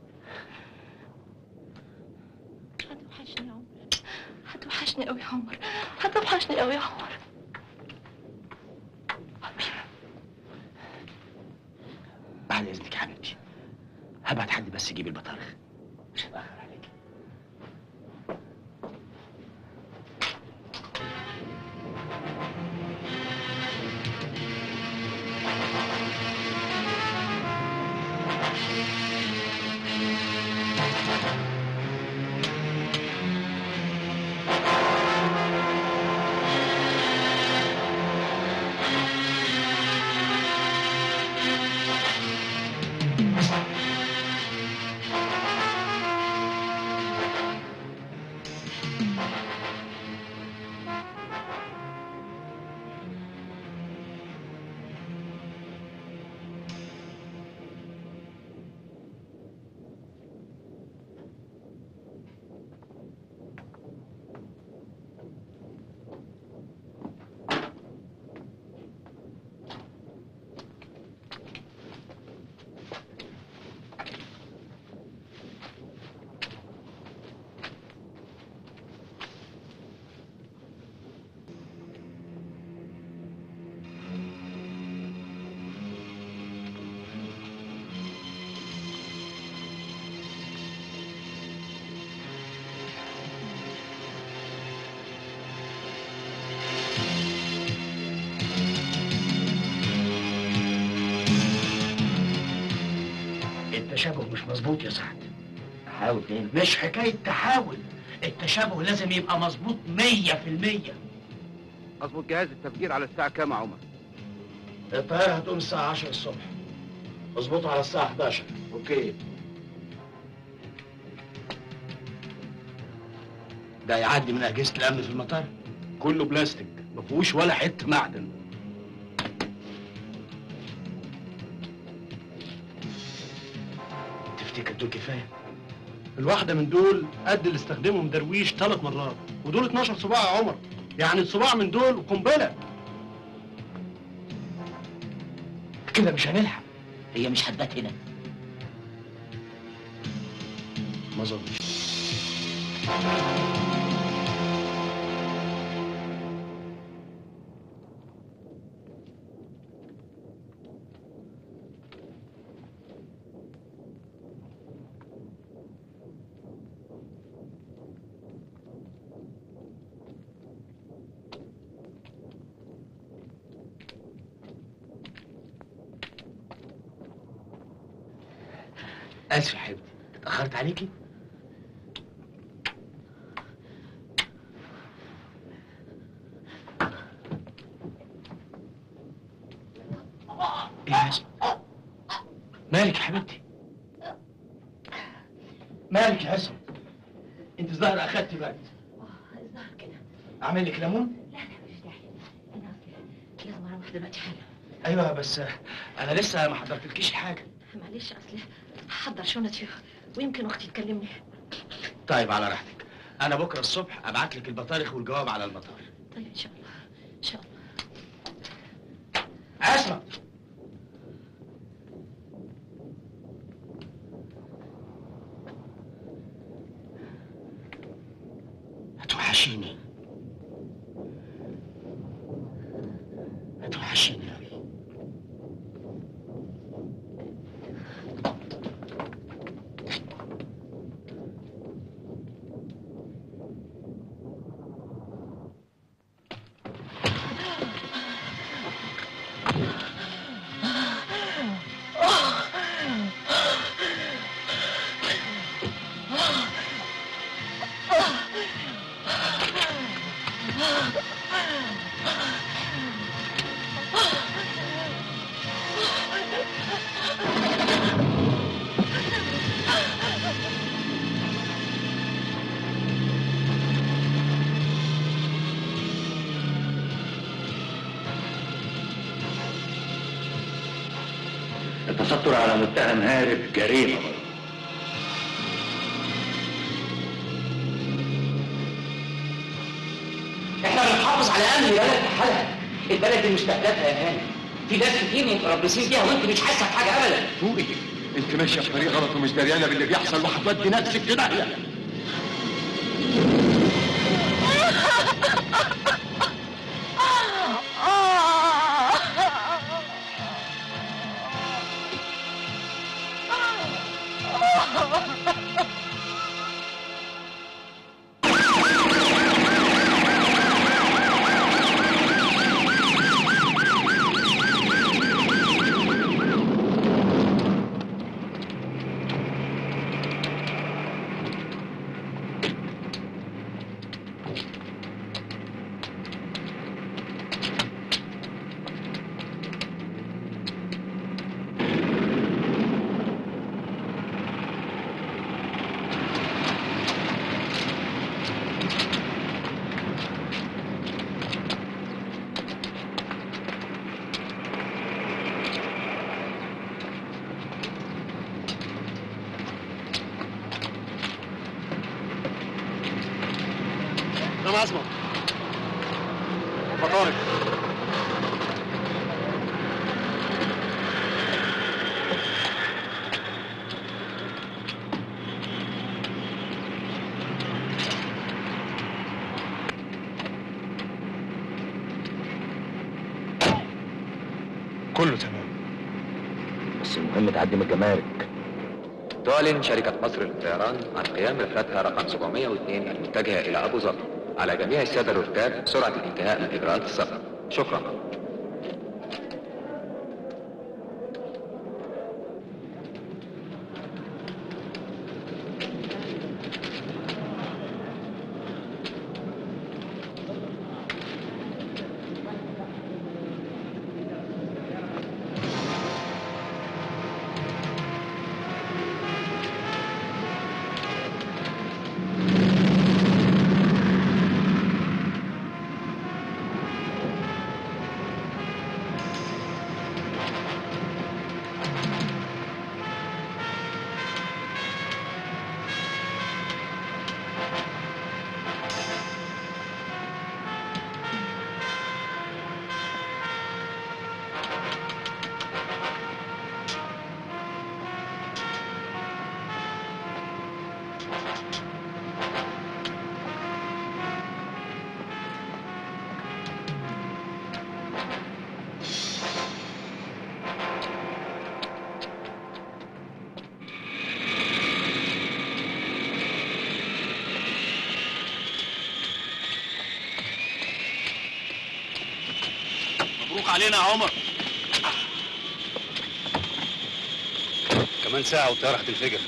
هتوحشني يا عمر هتوحشني قوي يا عمر هتوحشني قوي يا عمر بعد اذنك يا حبيبتي هبعت حد بس يجيب البطارخ مش هتاخر عليك التشابه مش مظبوط يا سعد حاول تاني مش حكاية تحاول التشابه لازم يبقى مظبوط مية في المية اظبط جهاز التفجير على الساعة كام يا عمر؟ الطيارة هتقوم الساعة 10 الصبح اظبطه على الساعة 11 اوكي ده يعدي من أجهزة الأمن في المطار كله بلاستيك ما فيهوش ولا حتة معدن تفتكر دول كفاية؟ الواحدة من دول قد اللي استخدمهم درويش ثلاث مرات ودول 12 صباع يا عمر يعني الصباع من دول قنبلة كده مش هنلحق هي مش هتبات هنا ما اظنش اسف يا حبيبتي اتاخرت عليكي ايه يا اسم مالك يا حبيبتي مالك يا اسم انت الظاهر اخدتي برد الظهر كده اعمل لك ليمون لا لا مش داعي انا اصلي لازم اروح دلوقتي حالا ايوه بس انا لسه ما حضرتلكيش الحاجه معلش اصلي هحضر شنطي ويمكن اختي تكلمني طيب على راحتك انا بكره الصبح ابعت لك البطارخ والجواب على المطار طيب ان شاء الله ان شاء الله اسمع هتوحشيني هتوحشيني أوي التستر على متهم هارب جريمة برضه. احنا بنحافظ على امن البلد بحالها البلد دي مستهدفها يا هاني في ناس كتير متربصين فيها وانت مش حاسه بحاجه ابدا فوقي انت ماشيه في طريق غلط ومش دريانه باللي بيحصل وهتودي نفسك في داهيه تمام عظمة بطارق كله تمام بس المهم تعدي من الجمارك تعلن شركة مصر للطيران عن قيام رحلتها رقم 702 المتجهة إلى أبو ظبي على جميع السادة الركاب سرعة الانتهاء من إجراءات السفر شكرا مبروك علينا يا عمر كمان ساعة والطيارة هتنفجر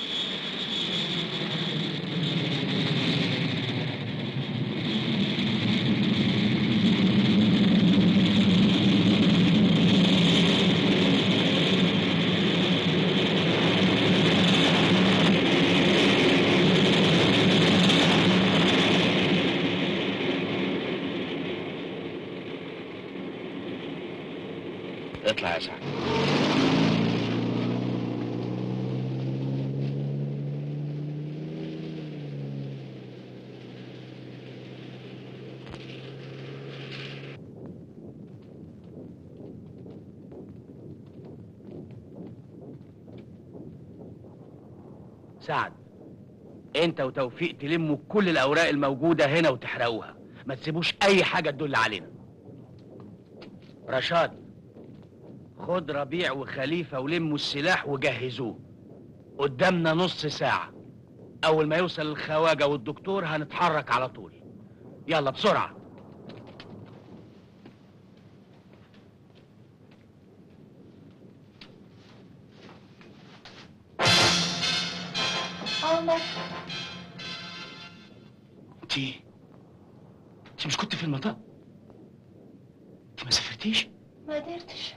اطلع يا سعد سعد انت وتوفيق تلموا كل الاوراق الموجوده هنا وتحرقوها ما تسيبوش اي حاجه تدل علينا رشاد خد ربيع وخليفه ولموا السلاح وجهزوه قدامنا نص ساعه اول ما يوصل الخواجه والدكتور هنتحرك على طول يلا بسرعه عمر انت انت مش كنت في المطار انت ما سافرتيش ما قدرتش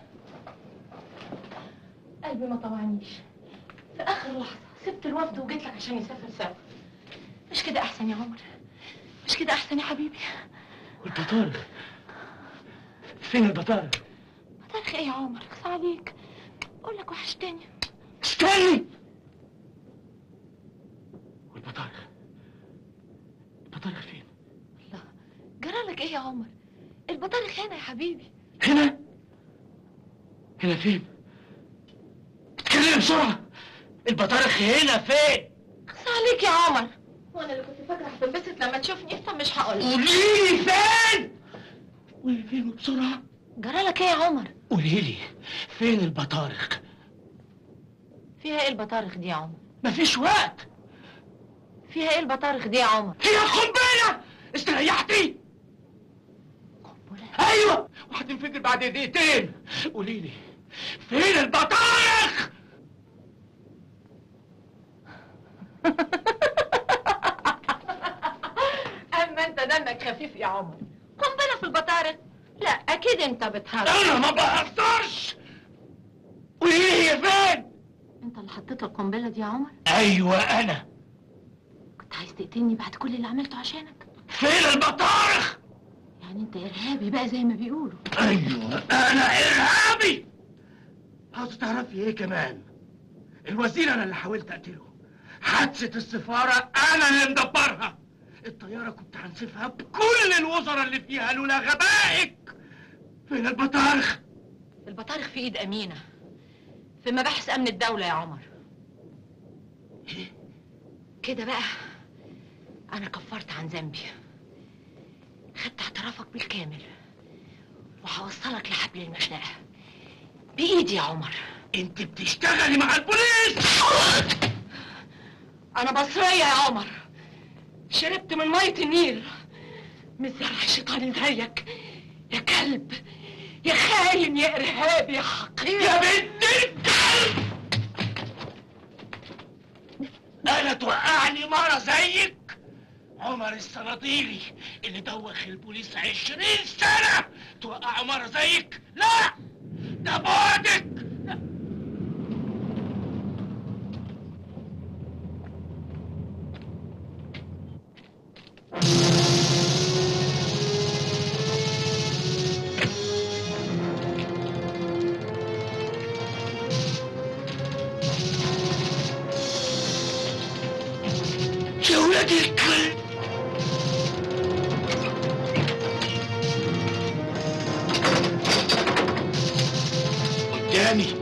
قلبي ما طوعنيش في اخر لحظه سبت الوفد وجيت لك عشان نسافر سوا مش كده احسن يا عمر مش كده احسن يا حبيبي والبطارخ فين البطارخ بطارخ ايه يا عمر اخص عليك اقول لك وحشتني استني والبطارخ البطارخ فين جرالك ايه يا عمر البطارخ هنا يا حبيبي هنا هنا فين اتكلم بسرعه البطارخ هنا فين اخص عليك يا عمر وانا اللي كنت فاكره هتنبسط لما تشوفني طب مش هقول لك قولي لي فين قولي فين بسرعه جرالك ايه يا عمر قولي لي فين البطارخ فيها ايه البطارخ دي يا عمر مفيش وقت فيها ايه البطارخ دي يا عمر هي قنبله استريحتي ايوه وهتنفجر بعد دقيقتين قولي لي فين البطارخ اما انت دمك خفيف يا عمر قنبله في البطارخ لا اكيد انت بتهزر انا ما بهزرش قولي لي هي فين انت اللي حطيت القنبله دي يا عمر ايوه انا كنت عايز تقتلني بعد كل اللي عملته عشانك فين البطارخ يعني انت ارهابي بقى زي ما بيقولوا ايوه انا ارهابي عاوز تعرفي ايه كمان الوزير انا اللي حاولت اقتله حادثه السفاره انا اللي مدبرها الطياره كنت هنسفها بكل الوزراء اللي فيها لولا غبائك فين البطارخ البطارخ في ايد امينه في مباحث امن الدوله يا عمر كده بقى انا كفرت عن ذنبي خدت اعترافك بالكامل وهوصلك لحبل المشنقه بايدي يا عمر انت بتشتغلي مع البوليس انا مصريه يا عمر شربت من ميه النيل مش زرع شيطاني زيك يا كلب يا خاين يا ارهابي يا حقير يا بنت الكلب انا توقعني مرة زيك عمر الصناديلي اللي دوخ البوليس عشرين سنة توقع مرة زيك لا ده بعدك يا ولاد الكلب قدامي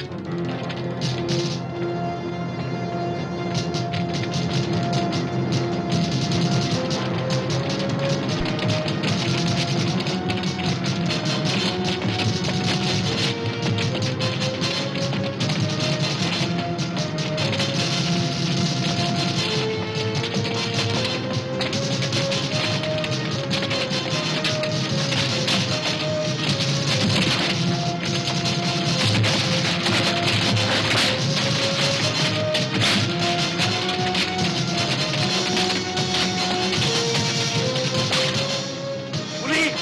وليه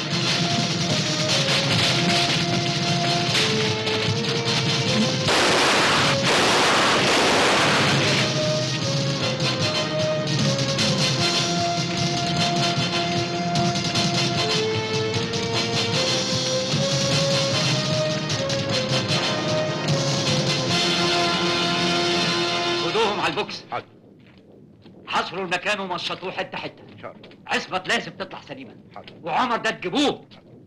خدوهم على البوكس حصروا المكان ومشطوه حته حته عصمت لازم تطلع سليمه وعمر ده تجيبوه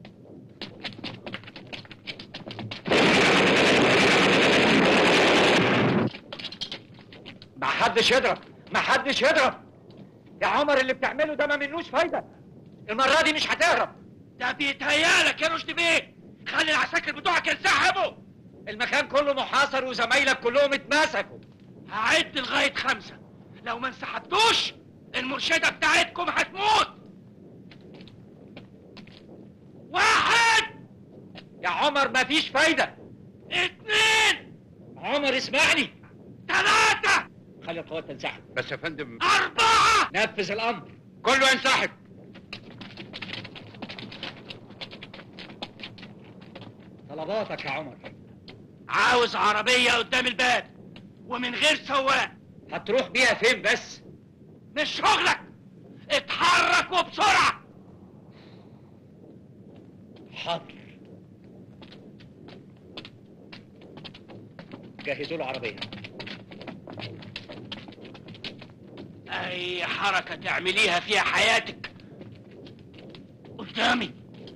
ما حدش يضرب ما حدش يضرب يا عمر اللي بتعمله ده ما منوش فايده المره دي مش هتهرب ده بيتهيالك يا رشدي بيه خلي العساكر بتوعك ينسحبوا المكان كله محاصر وزمايلك كلهم اتمسكوا هعد لغاية خمسة لو ما انسحبتوش المرشدة بتاعتكم هتموت واحد يا عمر مفيش فايده اتنين عمر اسمعني تلاتة خلي القوات تنسحب بس يا فندم أربعة نفذ الامر كله ينسحب طلباتك يا عمر عاوز عربية قدام الباب ومن غير سواق هتروح بيها فين بس مش شغلك اتحرك وبسرعة حاضر جهزوا له عربيه أي حركة تعمليها فيها حياتك قدامي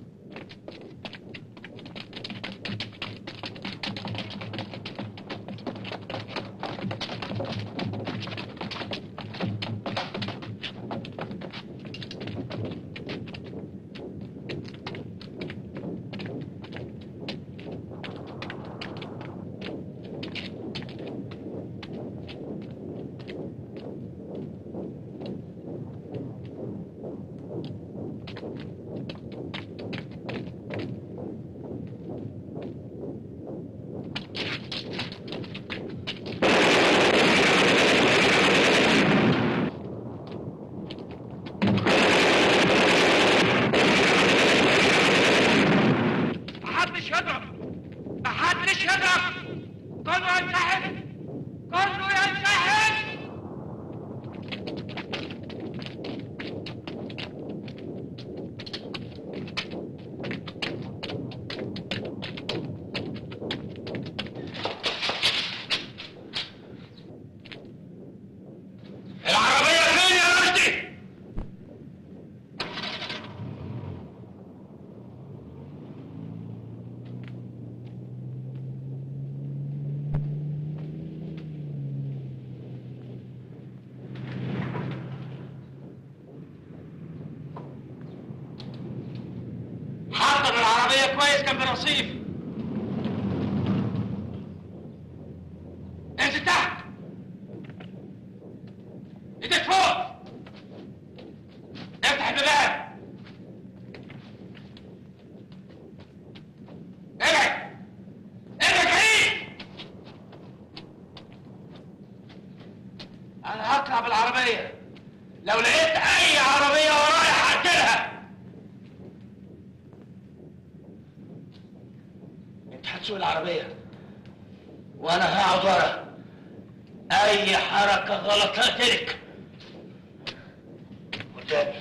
محدش يضرب محدش يضرب كله ينسحب كله ينسحب العربية فين يا رشدي؟ كويس جنب الرصيف انزل تحت ايدك فوق افتح الباب ابعد ابعد بعيد انا هطلع بالعربيه لو لقيت اي عربيه ورايا هقتلها انت هتسوق العربيه وانا هقعد ورا اي حركه غلط هقتلك قدامي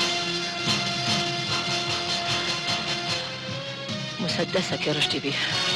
مسدسك يا رشدي بيه